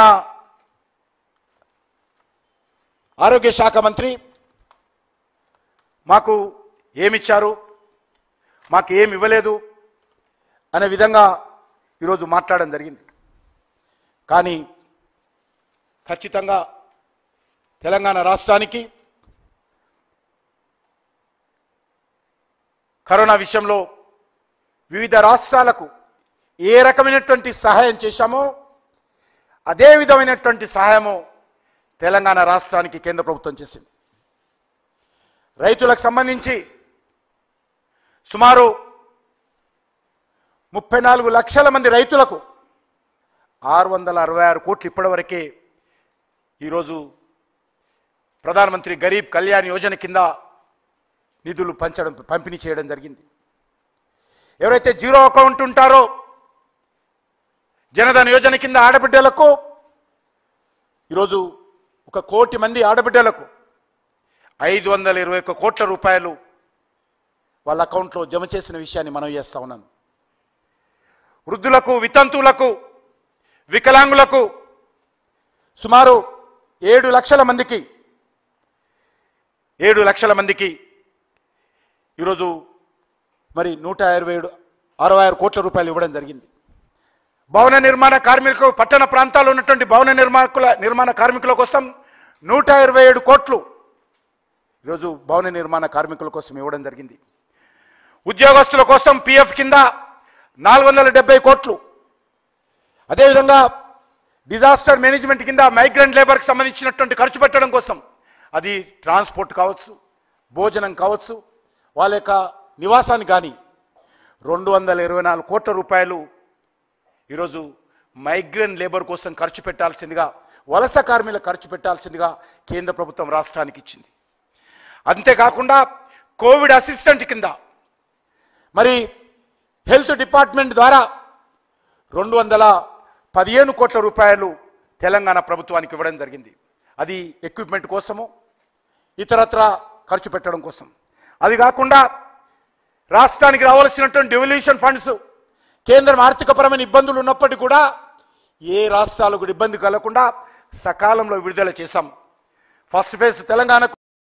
ఆరోగ్య శాఖ మంత్రి మాకు ఏమిచ్చారు మాకు ఏమి ఇవ్వలేదు అనే విధంగా ఈరోజు మాట్లాడడం జరిగింది కానీ ఖచ్చితంగా తెలంగాణ రాష్ట్రానికి కరోనా విషయంలో వివిధ రాష్ట్రాలకు ఏ రకమైనటువంటి సహాయం చేశామో అదే విధమైనటువంటి సహాయము తెలంగాణ రాష్ట్రానికి కేంద్ర ప్రభుత్వం చేసింది రైతులకు సంబంధించి సుమారు ముప్పై నాలుగు లక్షల మంది రైతులకు ఆరు వందల అరవై ఆరు కోట్లు ఇప్పటివరకే ఈరోజు ప్రధానమంత్రి గరీబ్ కళ్యాణ్ యోజన కింద నిధులు పంచడం పంపిణీ చేయడం జరిగింది ఎవరైతే జీరో అకౌంట్ ఉంటారో జనధన్ యోజన కింద ఆడబిడ్డలకు ఈరోజు ఒక కోటి మంది ఆడబిడ్డలకు ఐదు వందల ఇరవై ఒక్క కోట్ల రూపాయలు వాళ్ళ అకౌంట్లో జమ చేసిన విషయాన్ని మనం చేస్తా ఉన్నాను వృద్ధులకు వితంతువులకు వికలాంగులకు సుమారు ఏడు లక్షల మందికి ఏడు లక్షల మందికి ఈరోజు మరి నూట ఇరవై ఏడు అరవై ఆరు కోట్ల రూపాయలు ఇవ్వడం జరిగింది భవన నిర్మాణ కార్మికులకు పట్టణ ప్రాంతాల్లో ఉన్నటువంటి భవన నిర్మాణకుల నిర్మాణ కార్మికుల కోసం నూట ఇరవై ఏడు కోట్లు ఈరోజు భవన నిర్మాణ కార్మికుల కోసం ఇవ్వడం జరిగింది ఉద్యోగస్తుల కోసం పిఎఫ్ కింద నాలుగు వందల డెబ్బై కోట్లు అదేవిధంగా డిజాస్టర్ మేనేజ్మెంట్ కింద మైగ్రెంట్ లేబర్కి సంబంధించినటువంటి ఖర్చు పెట్టడం కోసం అది ట్రాన్స్పోర్ట్ కావచ్చు భోజనం కావచ్చు వాళ్ళ యొక్క నివాసానికి కానీ రెండు వందల ఇరవై నాలుగు కోట్ల రూపాయలు ఈరోజు మైగ్రెంట్ లేబర్ కోసం ఖర్చు పెట్టాల్సిందిగా వలస కార్మికుల ఖర్చు పెట్టాల్సిందిగా కేంద్ర ప్రభుత్వం రాష్ట్రానికి ఇచ్చింది అంతేకాకుండా కోవిడ్ అసిస్టెంట్ కింద మరి హెల్త్ డిపార్ట్మెంట్ ద్వారా రెండు వందల పదిహేను కోట్ల రూపాయలు తెలంగాణ ప్రభుత్వానికి ఇవ్వడం జరిగింది అది ఎక్విప్మెంట్ కోసము ఇతరత్ర ఖర్చు పెట్టడం కోసం అది కాకుండా రాష్ట్రానికి రావాల్సినటువంటి డెవల్యూషన్ ఫండ్స్ కేంద్రం ఆర్థికపరమైన ఇబ్బందులు ఉన్నప్పటికీ కూడా ఏ రాష్ట్రాలకు కూడా ఇబ్బంది కలగకుండా సకాలంలో విడుదల చేశాం ఫస్ట్ ఫేజ్ తెలంగాణకు